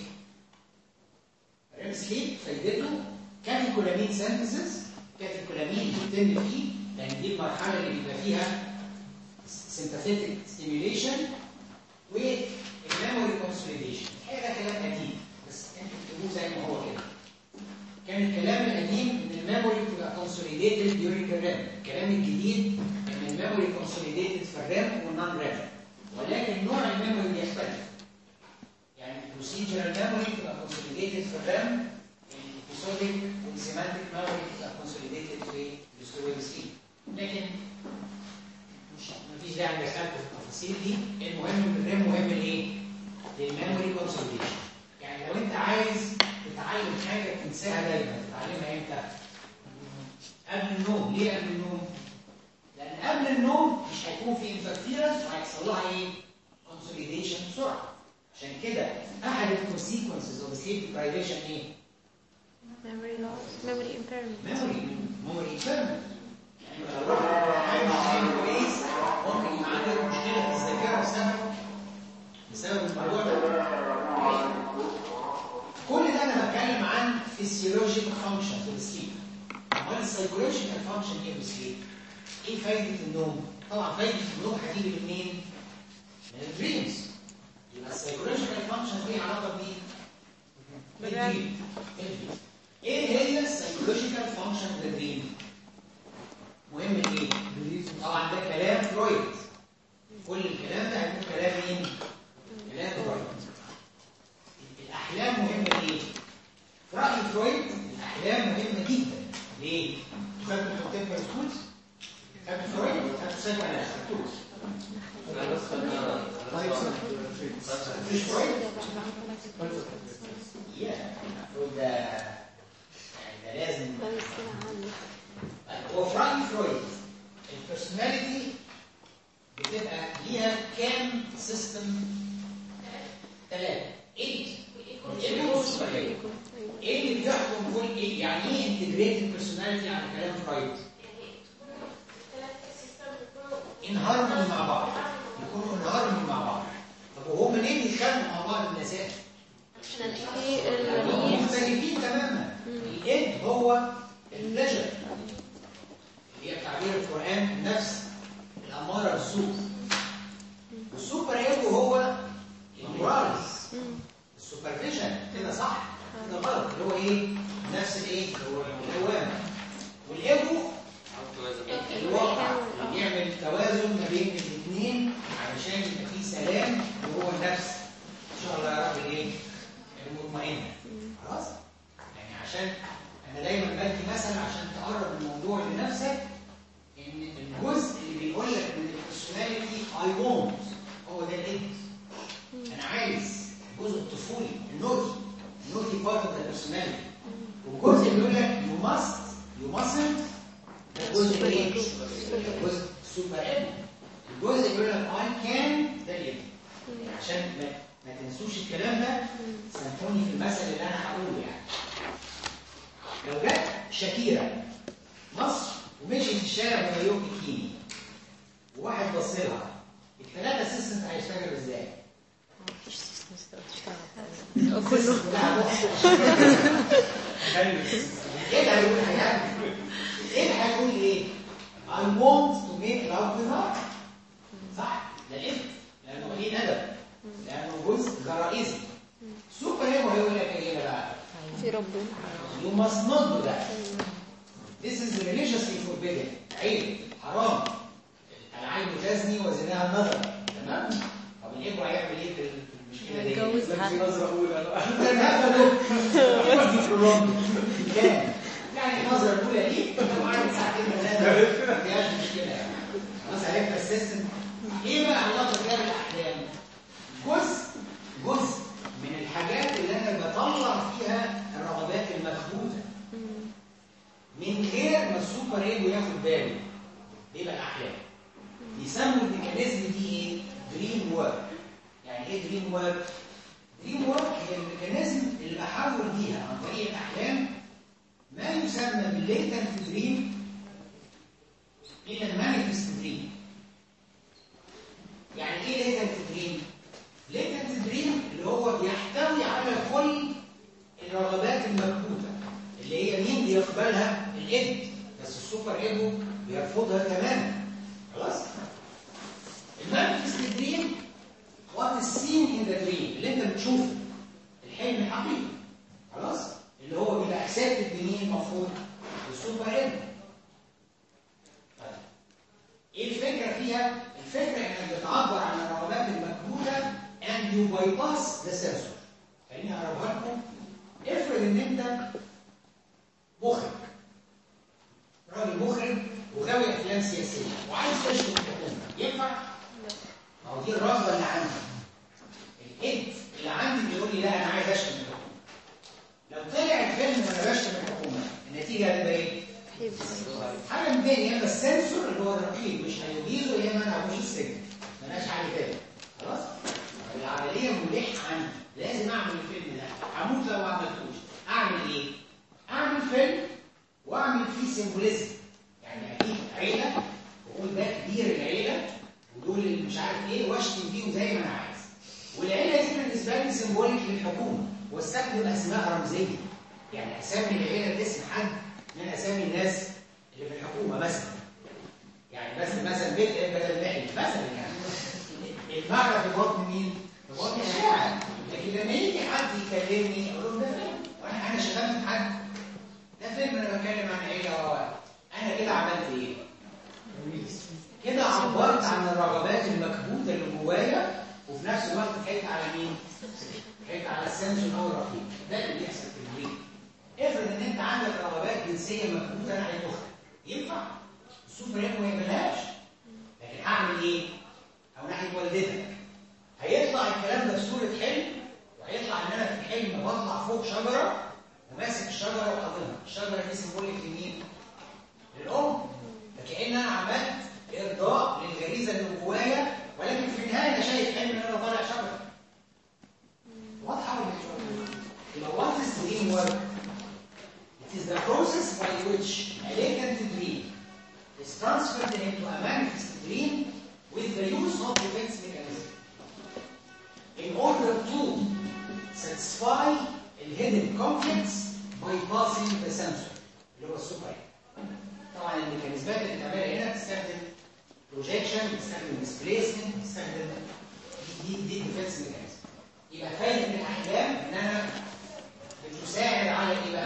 الريم سليب فايدته كاتيكولامين سينثيسيس كاتيكولامين بيتم فيه لان دي المرحله اللي بيبقى فيها sympathetic stimulation والميموري كونسوليديشن الحقيقه ده كلام قديم بس انتوا تكتبوه زي ما هو كده كان الكلام القديم ان الميموري بتبقى كونسوليديتد during الرام الكلام الجديد ان الميموري كونسوليديتد في الرام والنون رام ولكن نوع الميموري بيختلف يعني البروسيجرال ميموري بتبقى كونسوليديتد في الرام الابيسوديك والسيمانتيك ميموري بتبقى كونسوليديتد في الستوري سكيم لكن مش مفيش داعي ندخلكم في التفاصيل دي المهم ان الرام مهم لايه؟ للميموري كونسوليديشن يعني لو انت عايز تتعلم حاجه تنساها دايما تتعلمها امتى؟ قبل النوم ليه قبل النوم؟ لان قبل النوم مش هيكون في انترفيرنس وهيحصل لها ايه؟ كونسوليديشن بسرعه عشان كده احد الكونسيكونسز اوف سليب ديبرايفيشن ايه؟ memory loss memory impairment ميموري ميموري ايكويبمنت يعني لو واحد عايز ينام كويس ممكن يبقى عنده مشكله في الذاكره بسبب بسبب الموضوع ده كل ده انا بتكلم عن فيسيولوجيك فانكشن في السليب امال السايكولوجيكال فانكشن ايه في السليب؟ ايه فايده النوم؟ طبعا فايده النوم هتيجي منين؟ من الدريمز يبقى السايكولوجيكال فانكشن دي علاقه بايه؟ بالدريم بالدريم. ايه هي السايكولوجيكال فانكشن اوف ذا دريم؟ مهم ايه؟ طبعا ده كلام فرويد كل الكلام ده هيكون كلام مين؟ كلام فرويد الاحلام مهمه ليه؟ في راي فرويد الاحلام مهمه جدا ليه؟ خدتوا كونتمبرال سكولز؟ خدتوا فرويد؟ خدتوا سايكو اناليسيس مش فرويد؟ يا المفروض ده يعني ده لازم كويس كده عني هو في رأي فرويد البرسوناليتي بتبقى ليها كام سيستم ثلاثة ايه الايجو والسوبر ايجو ايه اللي بيحكم كل ايه يعني ايه انتجريتد بيرسوناليتي على كلام فرويد ان هارموني مع بعض يكونوا ان هارموني مع بعض طب وهم ليه بيتخانقوا مع بعض النساء عشان في لأنهم ال مختلفين تماما الايد هو البلجر اللي هي تعبير القرآن النفس الأمارة بالسوء والسوبر ايجو هو المورالز السوبرفيشن كده صح كده غلط اللي هو ايه نفس الايه اللوامة والايجو الواقع اللي بيعمل توازن ما بين الاثنين علشان يبقى في سلام وهو النفس ان شاء الله يا رب الايه المطمئنه خلاص يعني عشان انا دايما بدي مثل عشان تقرب الموضوع لنفسك ان الجزء اللي بيقول لك من البرسوناليتي اي وونت هو ده الانت انا عايز الجزء الطفولي النوتي النوتي بارت اوف ذا بيرسوناليتي والجزء اللي بيقول لك يو ماست يو ماسنت ده الجزء الايه؟ الجزء السوبر ايجو الجزء اللي بيقول لك اي كان ده الايجو عشان ما, ما تنسوش الكلام ده سامحوني في المثل اللي انا هقوله يعني لو جت شاكيرا مصر ومشيت في الشارع بمايوه بيكيني وواحد بص لها الثلاثه اسيستنت هيشتغلوا ازاي؟ مفيش systems تقدر تشتغل كله ايه اللي هيقول هيعمل ايه اللي هيقول ايه I want to make love with her صح ده الاسم لانه قليل ادب لانه جزء غرائزي سوبر هيرو هيقول لك ايه بقى في ربنا You must not do that. This is religiously forbidden. عيب حرام. العين تزني وزناها النظر. تمام؟ طب الإبرة هيعمل إيه في المشكلة دي؟ يتجوزها في نظرة أولى بقى كان هذا لوك. يودي في الرمل. كان. يعني النظرة الأولى دي لو قعدت ساعتين ثلاثة ما فيهاش مشكلة يعني. خلاص عرفنا السيستم. إيه بقى علاقة ده بالأحلام؟ جزء جزء من الحاجات اللي أنا بطلع فيها الرغبات المخبوزة. من غير ما السوبر ايجو ياخد باله بيبقى الاحلام يسموا الميكانيزم دي ايه دريم ورك يعني ايه دريم ورك دريم ورك هي الميكانيزم اللي بحول بيها عن طريق الاحلام ما يسمى بالليتنت دريم الى المانيفست دريم يعني ايه ليتنت دريم ليتنت دريم اللي هو بيحتوي على كل الرغبات المكبوته اللي هي مين بيقبلها الاد بس السوبر ايجو بيرفضها تماما خلاص المانيفست دريم وات السين ان ذا دريم اللي انت بتشوفه الحلم الحقيقي خلاص اللي هو بيبقى اكسبتد بمين المفروض السوبر ايجو طيب ايه الفكره فيها الفكره انك بتعبر عن الرغبات المكبوته and you bypass the sensor خليني اقربها لكم افرض ان انت مخرج راجل مخرج وغاوي افلام سياسيه وعايز تشتم الحكومه ينفع؟ ما هو دي الرغبه اللي عندي الاد اللي عندي بيقول لي لا انا عايز اشتم الحكومه لو طلع الفيلم وانا بشتم الحكومه النتيجه هتبقى ايه؟ حاجه من تاني يا اما السنسور اللي هو الرقيب مش هيجيزه يا اما انا هخش السجن ملهاش حل تاني خلاص؟ العمليه ملحه عندي لازم اعمل الفيلم ده هموت لو ما عملتوش اعمل ايه؟ اعمل فيلم واعمل فيه سيمبوليزم يعني اجيب عيله واقول ده كبير العيله ودول اللي مش عارف ايه واشتم فيهم زي ما انا عايز والعيله دي بالنسبه لي سيمبوليك للحكومه واستخدم اسماء رمزيه يعني اسامي العيله باسم حد من اسامي الناس اللي في الحكومه مثلا يعني بس مثلا بيت بدل باقي مثلا يعني المعنى في بطن مين؟ في بطن الشاعر لكن لما يجي حد يكلمني اقول لهم ده فيلم وانا انا شغال حد ده فيلم انا بتكلم عن عيله و انا كده عملت ايه؟ كده عبرت عن الرغبات المكبوته اللي جوايا وفي نفس الوقت حكيت على مين؟ حكيت على السنسور او الرقيب ده اللي بيحصل في البريك افرض ان انت عندك رغبات جنسيه مكبوته ناحيه اختك ينفع؟ السوبر هيرو ما يعملهاش لكن هعمل ايه؟ او ناحيه والدتك هيطلع الكلام ده في صوره حلم وهيطلع ان انا في الحلم بطلع فوق شجره وماسك الشجره وحاضنها الشجره دي سيمبوليك لمين؟ للام فكأن انا عملت ارضاء للغريزه اللي جوايا ولكن في النهايه انا شايف حلم ان انا طالع شجره واضحه ولا مش واضحه؟ يبقى what is dream work? It is the process by which a latent dream is transferred into a manifest dream with the use of defense mechanism in order to satisfy the hidden conflicts by passing the sensor اللي هو السوبر طبعا الميكانيزمات اللي بتعملها هنا بتستخدم بروجيكشن بتستخدم ديسبليسمنت بتستخدم دي دي ديفنس ميكانيزم يبقى فايده الاحلام ان انا بتساعد على ايه بقى؟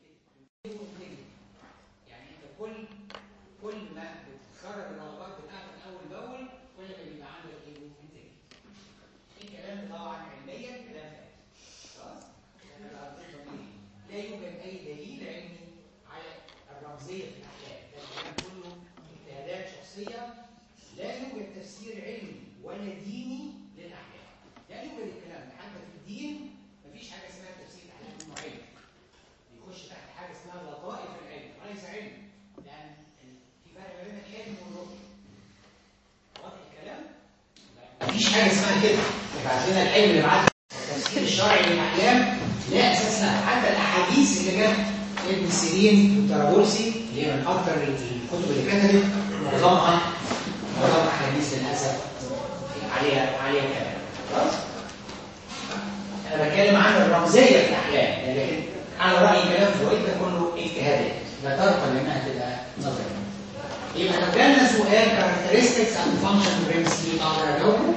يعني انت كل كل ما بتخرج الرغبات بتاعتك اول باول كل ما بيبقى عندك ايه انتاج. الكلام ده طبعا علميا كلام خلاص؟ لا يوجد اي دليل علمي على الرمزيه في الاحلام، ده الكلام كله اجتهادات شخصيه لا يوجد تفسير علمي ولا ديني للاحلام. لا يوجد الكلام ده حتى في الدين مفيش حاجه اسمها تفسير الاحلام معين. بيخش تحت حاجه اسمها لطائف العلم وليس علم لان في فرق بين الحلم والرؤيه. واضح الكلام؟ مفيش حاجه اسمها كده ابعت لنا الحلم ابعت التفسير الشرعي للاحلام لا اساس لها حتى الاحاديث اللي جت ابن سيرين والطرابلسي اللي هي من اكثر الكتب اللي كتبت معظمها معظم احاديث للاسف عليها عليها كلام خلاص؟ انا بتكلم عن الرمزيه في الاحلام لكن على راي كلام فرويد ده كله اجتهادات لا ترقى لانها تبقى نظريه يبقى لو جالنا سؤال characteristics and function of REM sleep اقدر اجاوبه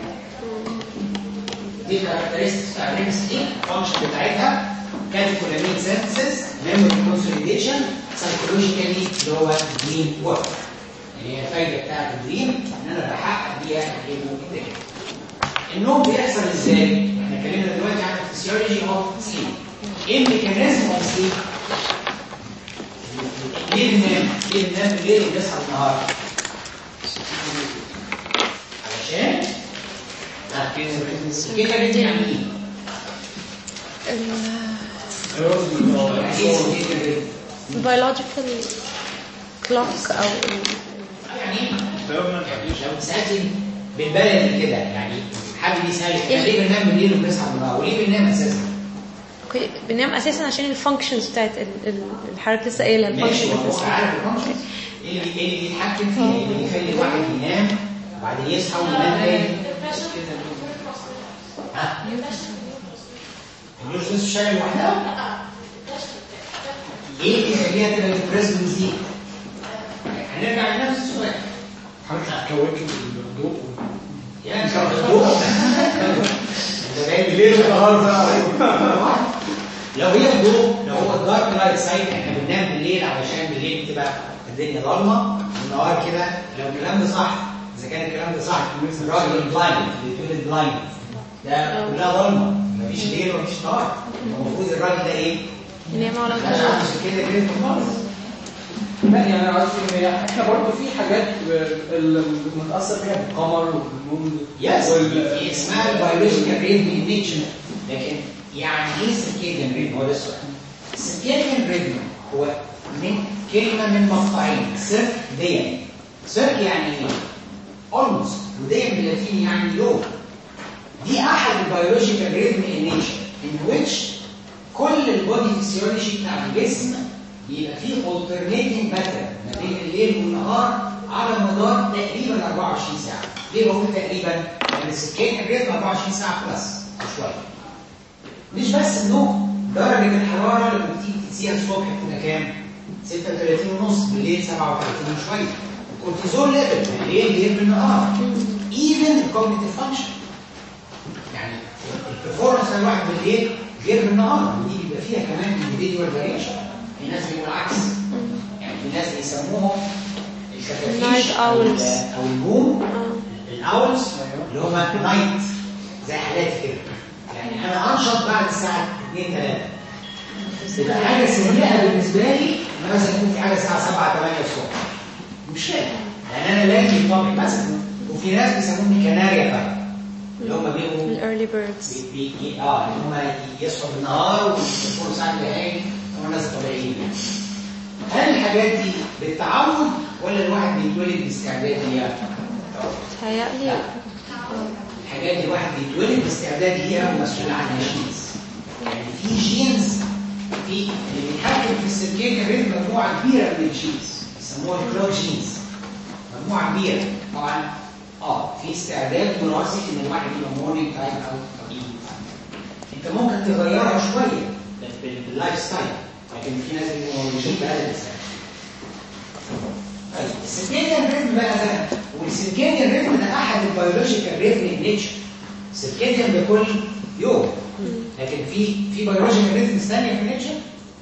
دي characteristics بتاع REM sleep function بتاعتها catecholamine synthesis memory consolidation psychologically اللي هو dream work يعني هي الفايده بتاعت الدريم ان انا بحقق بيها الهيمو انتاج النوم بيحصل ازاي؟ احنا اتكلمنا دلوقتي عن الفسيولوجي اوف سليب ايه الميكانيزم اوف سليب؟ ليه بننام؟ ليه بننام بالليل وبنصحى بالنهار؟ علشان كده يعني ايه؟ يعني ايه circadian rhythm؟ البيولوجيكال كلوك او يعني لو سألتني بالبلدي كده يعني حد بيسالك احنا ليه بننام بالليل وبنصحى بالنهار وليه بننام اساسا؟ اوكي بننام اساسا عشان الفانكشنز بتاعت ال- ال- الحضرتك لسه قايلها ماشي الفانكشن هو المخ عارف الفانكشنز ايه اللي ايه اللي بيتحكم فيه؟ ايه اللي بيخلي الواحد ينام وبعدين يصحى وينام تاني؟ ها؟ النيوروسيس شغال لوحدها؟ ايه اللي يخليها تبقى ديبريس ويزيد؟ هنرجع لنفس السؤال حركة كواكب الضوء يعني مش عارف الضوء ده باين الليل والنهار ده لو هي الضوء لو هو الدارك لايت سايد احنا بننام بالليل علشان بالليل بتبقى الدنيا ضلمه والنهار كده لو الكلام ده صح اذا كان الكلام ده صح الراجل بلايند بيتولد بلايند ده كلها ضلمه مفيش ليل ومفيش نهار المفروض الراجل ده ايه؟ ينام ولا مش عارف كده كده خالص لا يعني انا قصدي هي احنا برضه في حاجات ب- اللي بنتاثر فيها بالقمر وبالمون يس وال- في اسمها البيولوجيكال ريتم ان نيتشر لكن يعني ايه سيركيديان ريتم هو ده السؤال السيركيديان ريتم هو من كلمه من مقطعين سيرك ديان سيرك يعني ايه؟ اولموست وديان باللاتيني يعني يوم دي احد البيولوجيكال ريتم ان نيتشر ان ويتش كل البودي فيسيولوجي بتاع الجسم بيبقى فيه alternating pattern ما بين الليل والنهار على مدار تقريبا 24 ساعه ليه بقول تقريبا؟ لان السكين الريتم 24 ساعه بلس شويه مش بس النوم درجه الحراره لما بتيجي تقيسيها الصبح بتبقى كام؟ 36 ونص بالليل 37 وشويه الكورتيزول ليفل بالليل غير بالنهار ايفن الكوجنيتيف فانكشن يعني البرفورمانس بتاع الواحد بالليل غير بالنهار ودي بيبقى فيها كمان individual variation في ناس بيقولوا العكس يعني في ناس بيسموهم الكتافيش Night او ال- owls. او النوم آه. الاولز اللي هم نايت زي حالاتي كده يعني انا انشط بعد الساعه 2 3 تبقى حاجه سيئه بالنسبه لي ان مثلا يكون في حاجه الساعه 7 8 الصبح مش فاهم يعني انا لاقي طبعي مثلا وفي ناس بيسموهم كناريا بقى اللي هم بيبقوا الايرلي بيردز بي بي اه ان هم يصحوا بالنهار ويكونوا ساعات بالليل هم ناس طبيعيين هل الحاجات دي بالتعود ولا الواحد بيتولد باستعداد ليها؟ تهيألي الحاجات دي الواحد بيتولد باستعداد ليها ومسؤول عنها جينز يعني في جينز في اللي بيتحكم في السيركيديان ريتم مجموعه كبيره من الجينز بيسموها الكلوك جينز مجموعه كبيره طبعا اه في استعداد وراثي ان الواحد يبقى مورنينج تايم او او ايفنينج تايم انت ممكن تغيرها شويه بال- باللايف ستايل لكن في ناس بيبقوا مولودين بهذا الانسان طيب السيركيديان ريتم بقى ده والسيركيديان ريتم ده احد البيولوجيكال ريتم ان نيتشر السيركيديان ده كل يوم لكن في في بيولوجيكال ريتمز ثانيه في النيتشر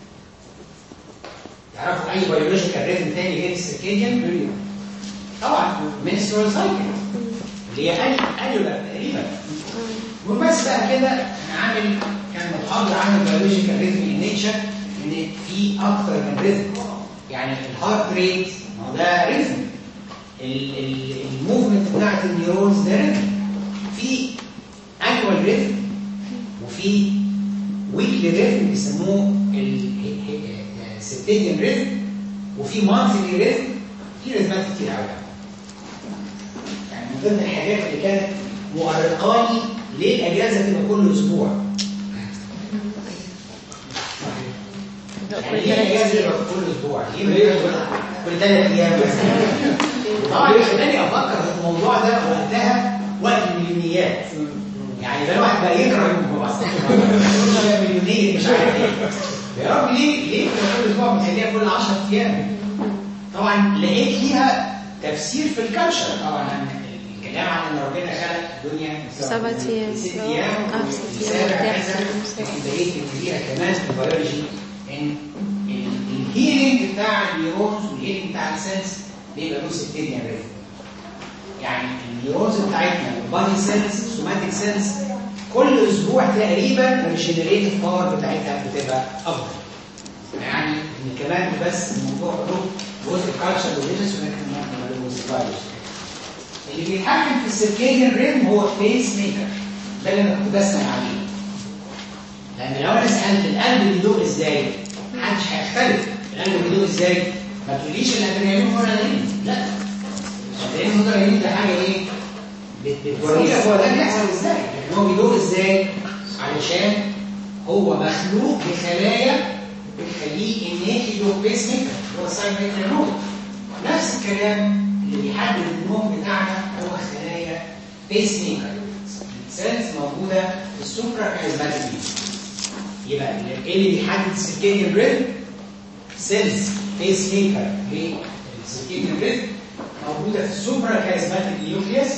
تعرفوا اي بيولوجيكال ريتم ثاني غير السيركيديان طبعا منسترال سايكل اللي هي انيولار تقريبا وبس بقى كده انا عامل كان محاضره عن البيولوجيكال ريتم ان نيتشر ان في اكتر من ريتم يعني الهارت ريت ما هو ده ريتم الموفمنت بتاعت النيورونز ده ريتم في انيوال ريتم وفي ويكلي ريتم بيسموه السيركيديان ريتم وفي مانثلي ريتم في ريتمات كتير قوي يعني من ضمن الحاجات اللي كانت مؤرقاني ليه الاجازه تبقى كل اسبوع يعني ليه الاجازه تبقى كل اسبوع ليه ما يبقاش كل ثلاث ايام مثلا طبعا خلاني افكر في الموضوع ده وقتها وقت المليونيات يعني ده الواحد بقى يكره يوم اصلا مليونيه مش عارف ايه يا رب ليه ليه كل اسبوع بنخليها كل 10 ايام طبعا لقيت ليها تفسير في الكالتشر طبعا الكلام عن ان ربنا خلق الدنيا سبعة أيام. ست ايام آه، ست أيام. سابع وارتاح كذا سبعة. لكن لقيت ان ليها كمان في البيولوجي ان الهيلينج بتاع النيورونز والهيلينج بتاع السيلز بيبقى له سيركيديان ريتم يعني النيورونز بتاعتنا البادي سيلز سوماتيك سيلز كل اسبوع تقريبا الريجنريتيف باور بتاعتها بتبقى افضل يعني ان كمان بس الموضوع له جزء كالتشر وريليجيوس ولكن له جزء biology. اللي بيتحكم في السيركيديان ريتم هو البيس ميكر ده اللي انا كنت بسال عليه لان لو انا سالت القلب بيدق ازاي محدش هيختلف القلب بيدق ازاي ما تقوليش الادرينالين هو الادرينالين لا الادرينالين هو الادرينالين ده حاجه ايه بت- بتوريك هو ده بيحصل ازاي لكن هو بيدور ازاي علشان هو مخلوق بخلايا بتخليه innately له بيس ميكر هو ساين ميكر نود نفس الكلام اللي بيحدد النوم بتاعنا هو خلايا بيس ميكر سيلز موجوده في السوبرا كاريزماتيك يبقى ايه اللي بيحدد السيركيديان ريتم سيلز بيس ميكر للسيركيديان ريتم موجوده في السوبرا كاريزماتيك نيوكليوس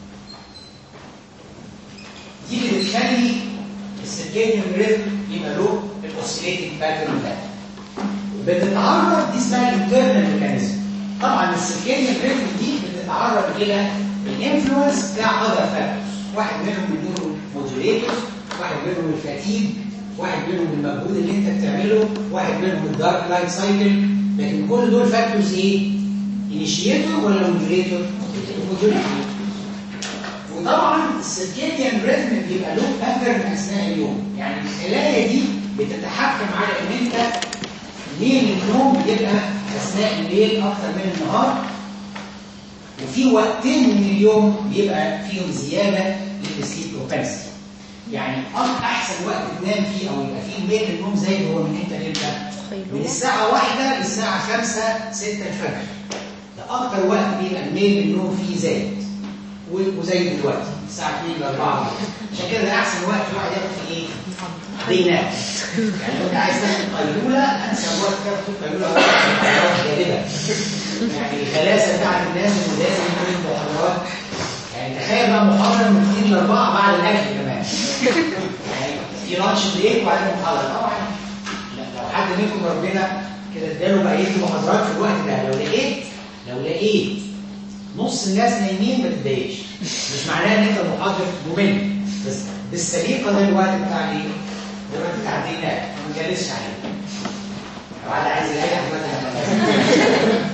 دي اللي بتخلي السيركيديان ريتم يبقى له الاوسيليتنج باترن ده بتتعرض دي اسمها الانترنال ميكانيزم طبعا السيركيديان ريتم دي بتتعرض الى الانفلونس بتاع اذر فاكتورز واحد منهم النيورو موديوليتورز واحد منهم الفاتيج واحد منهم المجهود اللي انت بتعمله واحد منهم الدارك لايت سايكل لكن كل دول فاكتورز ايه انيشيتور ولا موديوليتور موديوليتور وطبعا السيركيديان ريتم بيبقى له باترن اثناء اليوم يعني الخلايا دي بتتحكم على ان انت ليل النوم بيبقى اثناء الليل اكتر من النهار وفي وقتين من اليوم بيبقى فيهم زياده للسليب بروبنسي يعني أك- احسن وقت تنام فيه او يبقى فيه الليل النوم زايد هو من امتى لامتى؟ من الساعه واحدة للساعه 5 6 الفجر ده اكتر وقت بيبقى الليل النوم فيه زايد و- وزي دلوقتي الساعه 2 ل 4 عشان كده ده احسن وقت الواحد ياخد فيه ايه؟ بينام يعني لو انت عايز تاخد قيلوله انسب وقت تاخد قيلوله هو محاضرات جانبه يعني الغلاسه بتاعت الناس اللي لازم يكونوا محاضرات يعني تخيل بقى محاضره من 2 ل 4 بعد الاكل كمان يعني في لانش بريك وبعدين محاضره طبعا لا، لو حد منكم ربنا كده اداله بقيه المحاضرات في الوقت ده لو لقيت لو لقيت نص الناس نايمين ما تتضايقش مش معناه ان انت محاضر ممل بس بالسليقه ده الوقت بتاع ايه؟ الوقت بتاع الدينار ما تجلسش عليه لو حد عايز يريح مثلا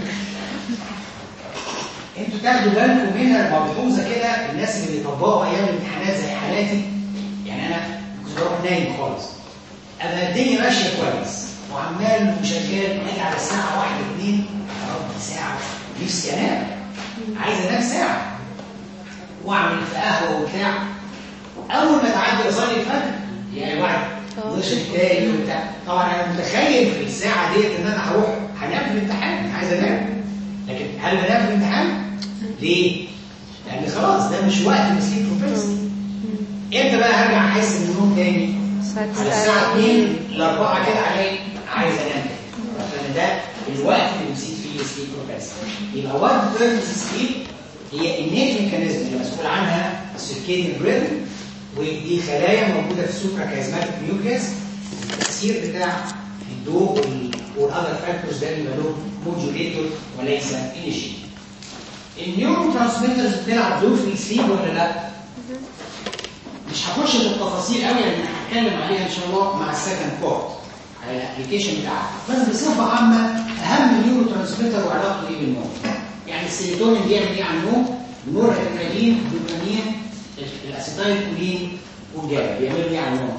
انتوا تاخدوا بالكم هنا ملحوظه كده الناس اللي بيطبقوا ايام الامتحانات زي حالاتي يعني انا كنت بروح نايم خالص انا الدنيا ماشيه كويس وعمال وشغال اجي على الساعه 1 2 يا رب ساعه نفسي انام عايز انام ساعه واعمل في قهوه وبتاع اول ما تعدي اصلي الفجر يعني واحد اه. مش تاني وبتاع طبعا انا متخيل في الساعه ديت ان انا هروح هنام في الامتحان عايز انام لكن هل بنام في الامتحان؟ ليه؟ لان خلاص ده مش وقت السليب بروفيسي امتى بقى هرجع احس بالنوم تاني؟ على الساعه 2 ل 4 كده علي عايز انام لان ده الوقت اللي بيزيد فيه السليب بروفيسي يبقى وقت بيرفكت سليب هي النيت ميكانيزم اللي مسؤول عنها السيركيديان ريتم ودي خلايا موجوده في السوبرا كازماتيك نيوكليس التاثير بتاع الضوء والاذر فاكتورز ده بيبقى له موديوليتور وليس انيشيتور النيورو ترانسميترز بتلعب دور في السليب ولا لا؟ مش هخش في التفاصيل قوي لان هتكلم عليها ان شاء الله مع السكند بورت على الابلكيشن بتاعها بس بصفه عامه اهم نيورو ترانسميتر وعلاقته ايه بالنوم يعني السيروتونين بيعمل ايه على النوم النور ادرينالين الدوبامين الاسيتايل كولين والجابا بيعملوا ايه على النوم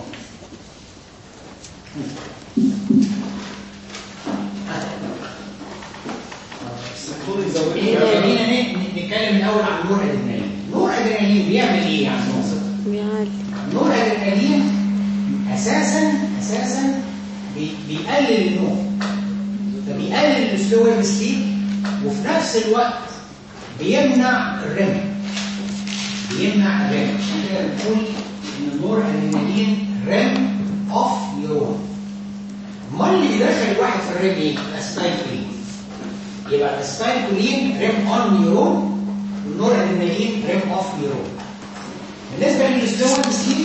خلينا ن- نتكلم الاول عن النور ادرينالين النور ادرينالين بيعمل ايه على النوم بيعلي النور ادرينالين اساسا اساسا بي- بيقلل النوم فبيقلل السلو ويف سليب وفي نفس الوقت بيمنع الرم بيمنع الرم عشان كده بنقول ان النور ادرينالين رم اوف نيورون امال اللي بيدخل الواحد في الرم ايه؟ الاسبايكولين يبقى الاسبايكولين رم اون نيورون والنور ادرينالين رم اوف نيورون بالنسبه للستون سليب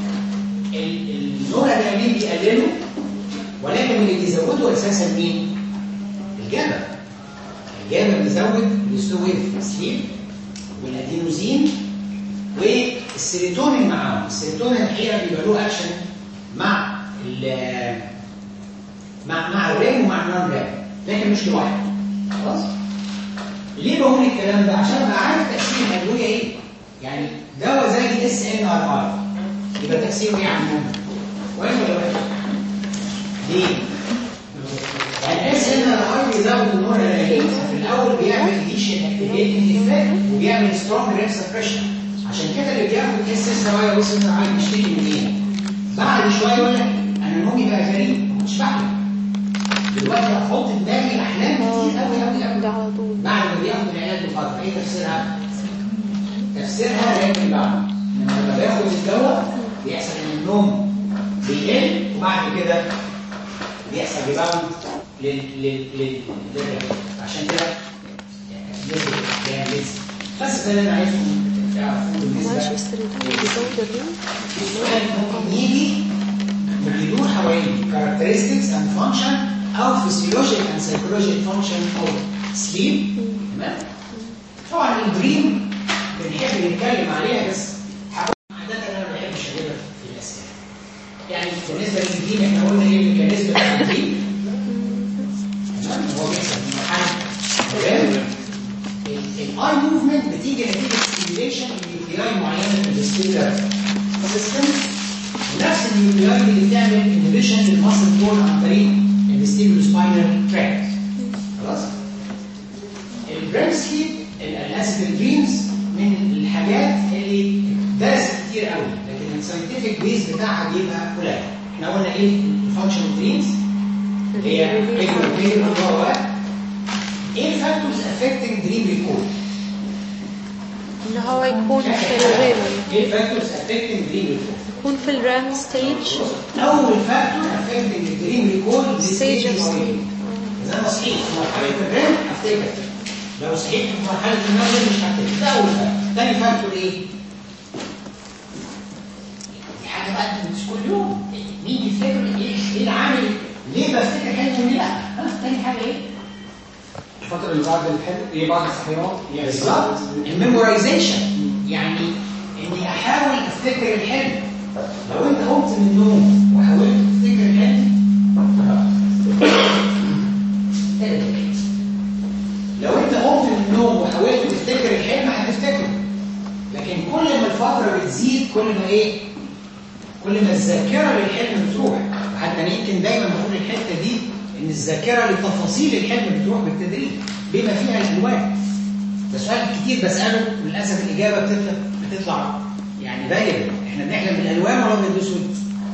النور الادرينالين بيقلله ولكن اللي بيزوده اساسا مين؟ الجبل الجبل بيزود السلو ويف سليب والادينوزين والسيروتونين معاهم السيروتونين الحقيقه بيبقى له اكشن مع ال مع مع الرام ومع النون رام لكن مش لوحده خلاص ليه بقول الكلام ده عشان ابقى عارف تاثير الادويه ايه يعني دواء زي اس ان ار اي يبقى تاثيره ايه على النوم كويس ولا وحش ليه يعني اس ان ار اي بيزود النور الرئيسي في الاول بيعمل ديشن اكتيفيتنج افكت وبيعمل سترونج ريم سبريشن عشان كده اللي بياخد اس اس رايه وصل رايه بيشتكي من ايه؟ بعد شويه يقول لك انا نومي بقى غريب مش بحلم دلوقتي هحط في دماغي احلام كتير قوي قوي قوي ده على طول بعد ما بياخد العلاج بفتره ايه تفسيرها؟ تفسيرها لكن بعد لما باخد الدواء بيحصل ان النوم بيقل وبعد كده بيحصل ريباوند لل لل لل لل- عشان كده نسبة الاحلام لسه بس ده اللي انا عايزكم تعرفوه بالنسبه ماشي السيروتونين بيزود الريم السؤال ممكن يجي بيدور حوالين characteristics and function أو physiologic and psychological function of sleep تمام؟ طبعا الدريم بنحب نتكلم عليها بس هقول عادة أنا ما بحبش أجيبها في الأسئلة يعني بالنسبة للدريم إحنا قلنا إيه الميكانيزم بتاع الدريم تمام؟ هو بيحصل في مرحلة الاي موفمنت بتيجي نتيجه ستيميوليشن لنيوكلياي معينه في الستيلر سيستم ونفس النيوكلياي دي اللي بتعمل انهبيشن للمصل تون عن طريق الستيبل سباينال تراكت خلاص البريم سليب الاسف الدريمز من الحاجات اللي درست كتير قوي لكن الساينتفك بيز بتاعها بيبقى قليل احنا قلنا ايه الفانكشن دريمز هي ريجولار بيريود هو ايه الفاكتورز افكتنج دريم ريكول ان هو يكون في الريم ايه الفاكتورز افكتنج دريم ريكول يكون في الرام ستيج اول فاكتور افكتنج الدريم ريكول ستيج اوف اذا انا صحيت في مرحله الريم افتكر لو صحيت في مرحله النوم مش هفتكر ده اول فاكتور ثاني فاكتور ايه دي حاجه بقى انت مش كل يوم مين يفتكر ايه ايه العامل ليه بفتكر حلم وليه لا ها ثاني حاجه ايه الفترة اللي بعد الحلم ايه بعد الصحيان بالظبط الميمورايزيشن يعني اني احاول افتكر الحلم لو انت قمت من النوم وحاولت تفتكر الحلم لو انت قمت من النوم وحاولت تفتكر الحلم هتفتكره لكن كل ما الفتره بتزيد كل ما ايه كل ما الذاكره للحلم بتروح حتى انا يمكن دايما بقول الحته دي ان الذاكره لتفاصيل الحلم بتروح بالتدريج بما فيها الالوان ده سؤال كتير بساله وللاسف الاجابه بتطلع بتطلع يعني باينه احنا بنحلم بالالوان ولا بالاسود؟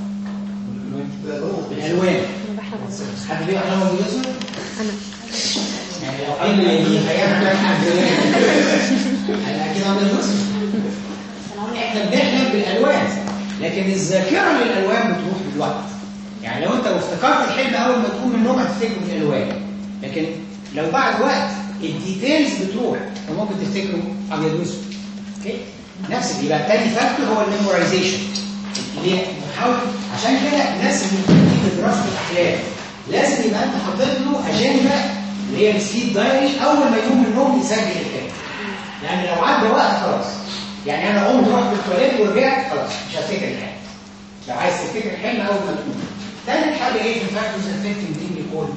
بالالوان انا بحلم بالرسم. حد بيحلم بالاسود؟ انا يعني لو حلم يجي هيعمل حد انا اكيد عامل الاسود احنا بنحلم بالالوان لكن الذاكره للالوان بتروح بالوقت يعني لو انت افتكرت الحلم اول ما تقوم من النوم هتفتكره بالالوان لكن لو بعد وقت الديتيلز بتروح فممكن تفتكره ابيض واسود اوكي نفس اللي يبقى تاني فاكتور هو الميمورايزيشن اللي بنحاول عشان كده الناس اللي بتيجي في دراسه الاحلام لازم يبقى انت حاطط له اجنده اللي هي السليب دايري اول ما يقوم من النوم يسجل الحلم يعني لو عدى وقت خلاص يعني انا قمت رحت التواليت ورجعت خلاص مش هفتكر الحلم لو عايز تفتكر الحلم اول ما تقوم تالت حاجه ايه في الفاكتورز افكتنج دريم ريكول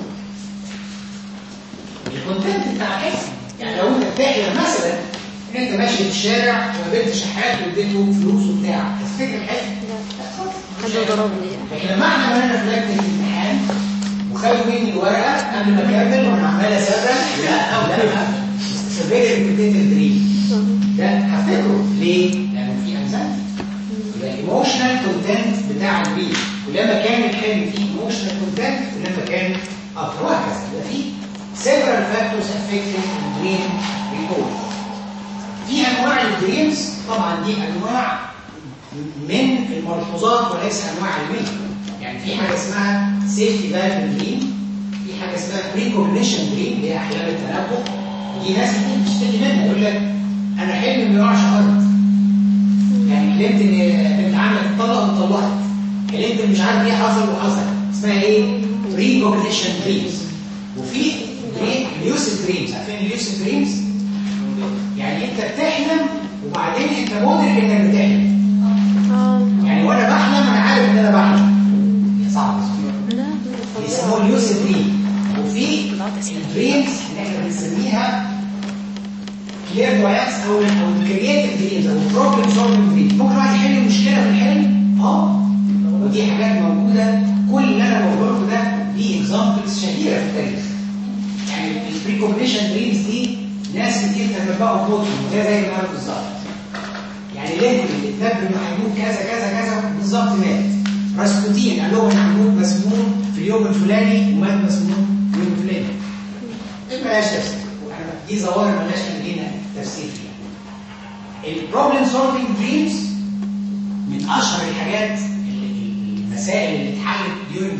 الكونتنت بتاع الحلم يعني لو انت بتحلم مثلا ان انت ماشي في الشارع وقابلت شحات واديته فلوس وبتاع تفتكر الحلم لا خلاص مش حد هيحصل. ضربني لكن لما احنا عملنا في لجنه الامتحان وخدوا مني الورقه قبل ما اكمل وانا عمال اسرح لا او لا سيفير ريبيتيتيف دريم ده هفتكره ليه؟ لانه في انزايتي يبقى الايموشنال كونتنت بتاع البيت ولما كان الحلم فيه ايموشنال كونتنت ولما كان اكتر وهكذا يبقى في several factors affecting the dream recall في انواع الدريمز طبعا دي انواع من الملحوظات وليس انواع علميه يعني في حاجه اسمها سيفتي فالف دريم في حاجه اسمها بريكوجنيشن دريم اللي هي احلام التنبؤ دي ناس كتير بتشتكي منها يقول لك انا حلمي ما يقعش ارض يعني حلمت ان بنت عمك اتطلق واتطلقت حلمت ان مش عارف ايه حصل وحصل اسمها ايه بريكوجنيشن دريمز وفي دريم ليوسيد دريمز عارفين الليوسيد دريمز يعني انت بتحلم وبعدين انت مدرك انك بتحلم اه يعني وانا بحلم انا عارف ان انا بحلم يا صعب لا بيسموه اليوسيد دريم وفي الدريمز اللي احنا بنسميها كلير فاينس او او الكرييتيف دريمز او البروبلم سولفنج دريمز ممكن واحد يحل مشكله في الحلم اه ودي حاجات موجوده كل اللي انا بقوله لكم ده دي اكزامبلز شهيره في التاريخ يعني البريكوجنيشن دريمز دي ناس كتير تنبأوا بموتهم وده زي النهارده بالظبط يعني لينكولن اللي اتنبأ انه هيموت كذا كذا كذا بالظبط مات راسبوتين قال لهم انا هموت مسموم في اليوم الفلاني ومات مسموم في اليوم الفلاني دي ملهاش تفسير وإحنا- دي ظواهر ملهاش لينا تفسير فيها البروبلم سولفنج دريمز من اشهر الحاجات اللي- المسائل اللي اتحلت ديورنج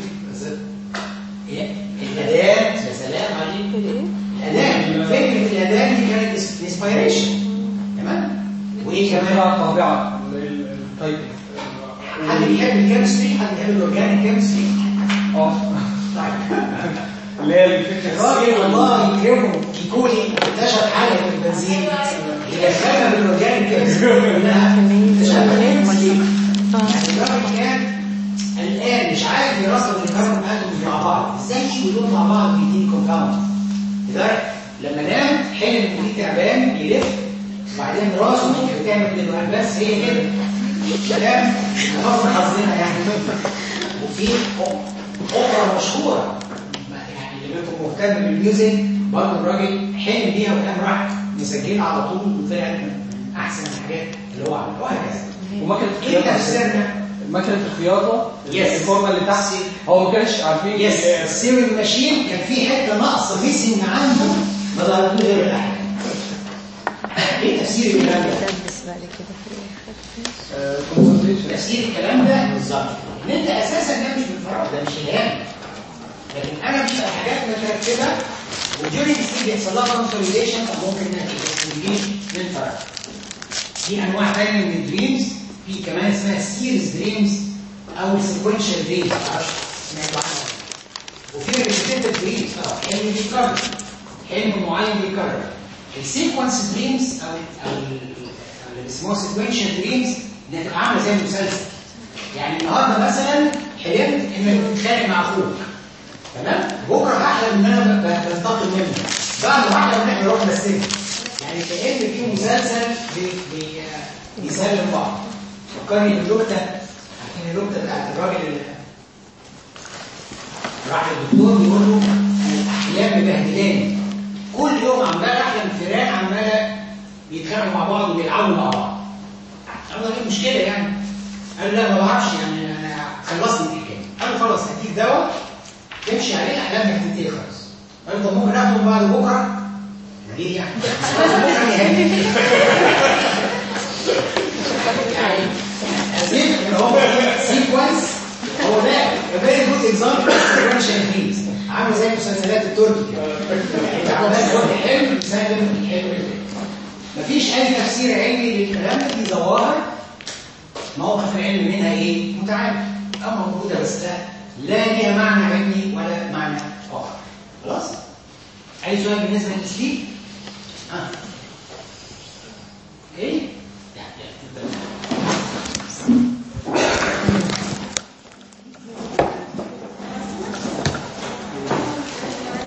الاذان يا سلام عليك الاذان فكره الاذان دي كانت انسبيريشن تمام وايه كمان كمان طابعة التايبنج حد بيحب الكيمستري حد بيحب الاورجانيك كيمستري اه طيب اللي هي الفكرة الراجل الله يكرمه كيكولي اكتشف حاجه في البنزين يدخلها بالاورجانيك كيمستري كلها اكتشفها كيمستري يعني الراجل كان الان مش عارف يرصد الكربون اتومز مع بعض ازاي يجوا دول مع بعض بيدين كومباوند لذلك لما نام حلم ان في تعبان يلف وبعدين راسه بتعمل كده بس هي كده كلام غصب حظنا يعني وفي اوبرا مشهوره يعني اللي بيكون مهتم بالميوزك برضه الراجل حلم بيها وكان راح مسجلها على طول وطلعت من احسن الحاجات اللي هو عملها وهكذا ومكنة ايه الخياطة تفسيرنا؟ مكنة الخياطة Yes. الفورمة اللي تحت هو ما كانش عارفين يس السيرنج ماشين كان في حته ناقصه ميسنج عنده ما ظهرتوش غير الاحد ايه تفسير الكلام ده؟ تلبس بعد كده في الاخر كونسنتريشن تفسير الكلام ده بالظبط ان انت اساسا ده مش من فراغ ده مش الهام لكن انا مش الحاجات مترتبه وديورنج ستيج بيحصل لها كونسوليديشن او ممكن تجيب من فراغ في انواع ثانيه من الدريمز في كمان اسمها سيريز دريمز او سيكونشال دريمز معرفش سمعتوا عنها وفي ريبيتيتيف دريمز اه حلم بيتكرر حلم معين بيتكرر السيكونس دريمز او او ال- أو اللي بيسموها سيكونشال دريمز دي هتبقى عامله زي المسلسل يعني النهارده مثلا حلمت انك بتتخانق مع اخوك تمام بكره هحلم ان انا ب- ب- بنتقم منه بعد ما احلم ان احنا رحنا السجن يعني كان في مسلسل بي- بي- بيسلم بعض فكرني بالنكته عارفين النكته بتاعت الراجل اللي راح للدكتور يقول له أنا الاحلام مبهدلاني كل يوم عمال احلم فيران عماله بيتخانقوا مع بعض وبيلعبوا مع بعض قال له ايه المشكله يعني قال له لا ما بعرفش يعني انا خلصني الحكايه قال له خلاص هديك دواء تمشي عليه احلامك تنتهي خلاص قال له طب ممكن اخده بعد بكره ليه يعني؟ بكره نهائي يعني أزيد ان هو سيكونس هو ده فيري جود اكزامبل سيكونشال دريمز عامل زي المسلسلات التركي كده يعني عمال كل حلم يسلم الحلم اللي مفيش اي تفسير علمي للكلام ده دي ظواهر موقف العلم منها ايه؟ متعارف او موجوده بس لا لا ليها معنى علمي ولا معنى اخر خلاص؟ اي سؤال بالنسبه للتسليم؟ اه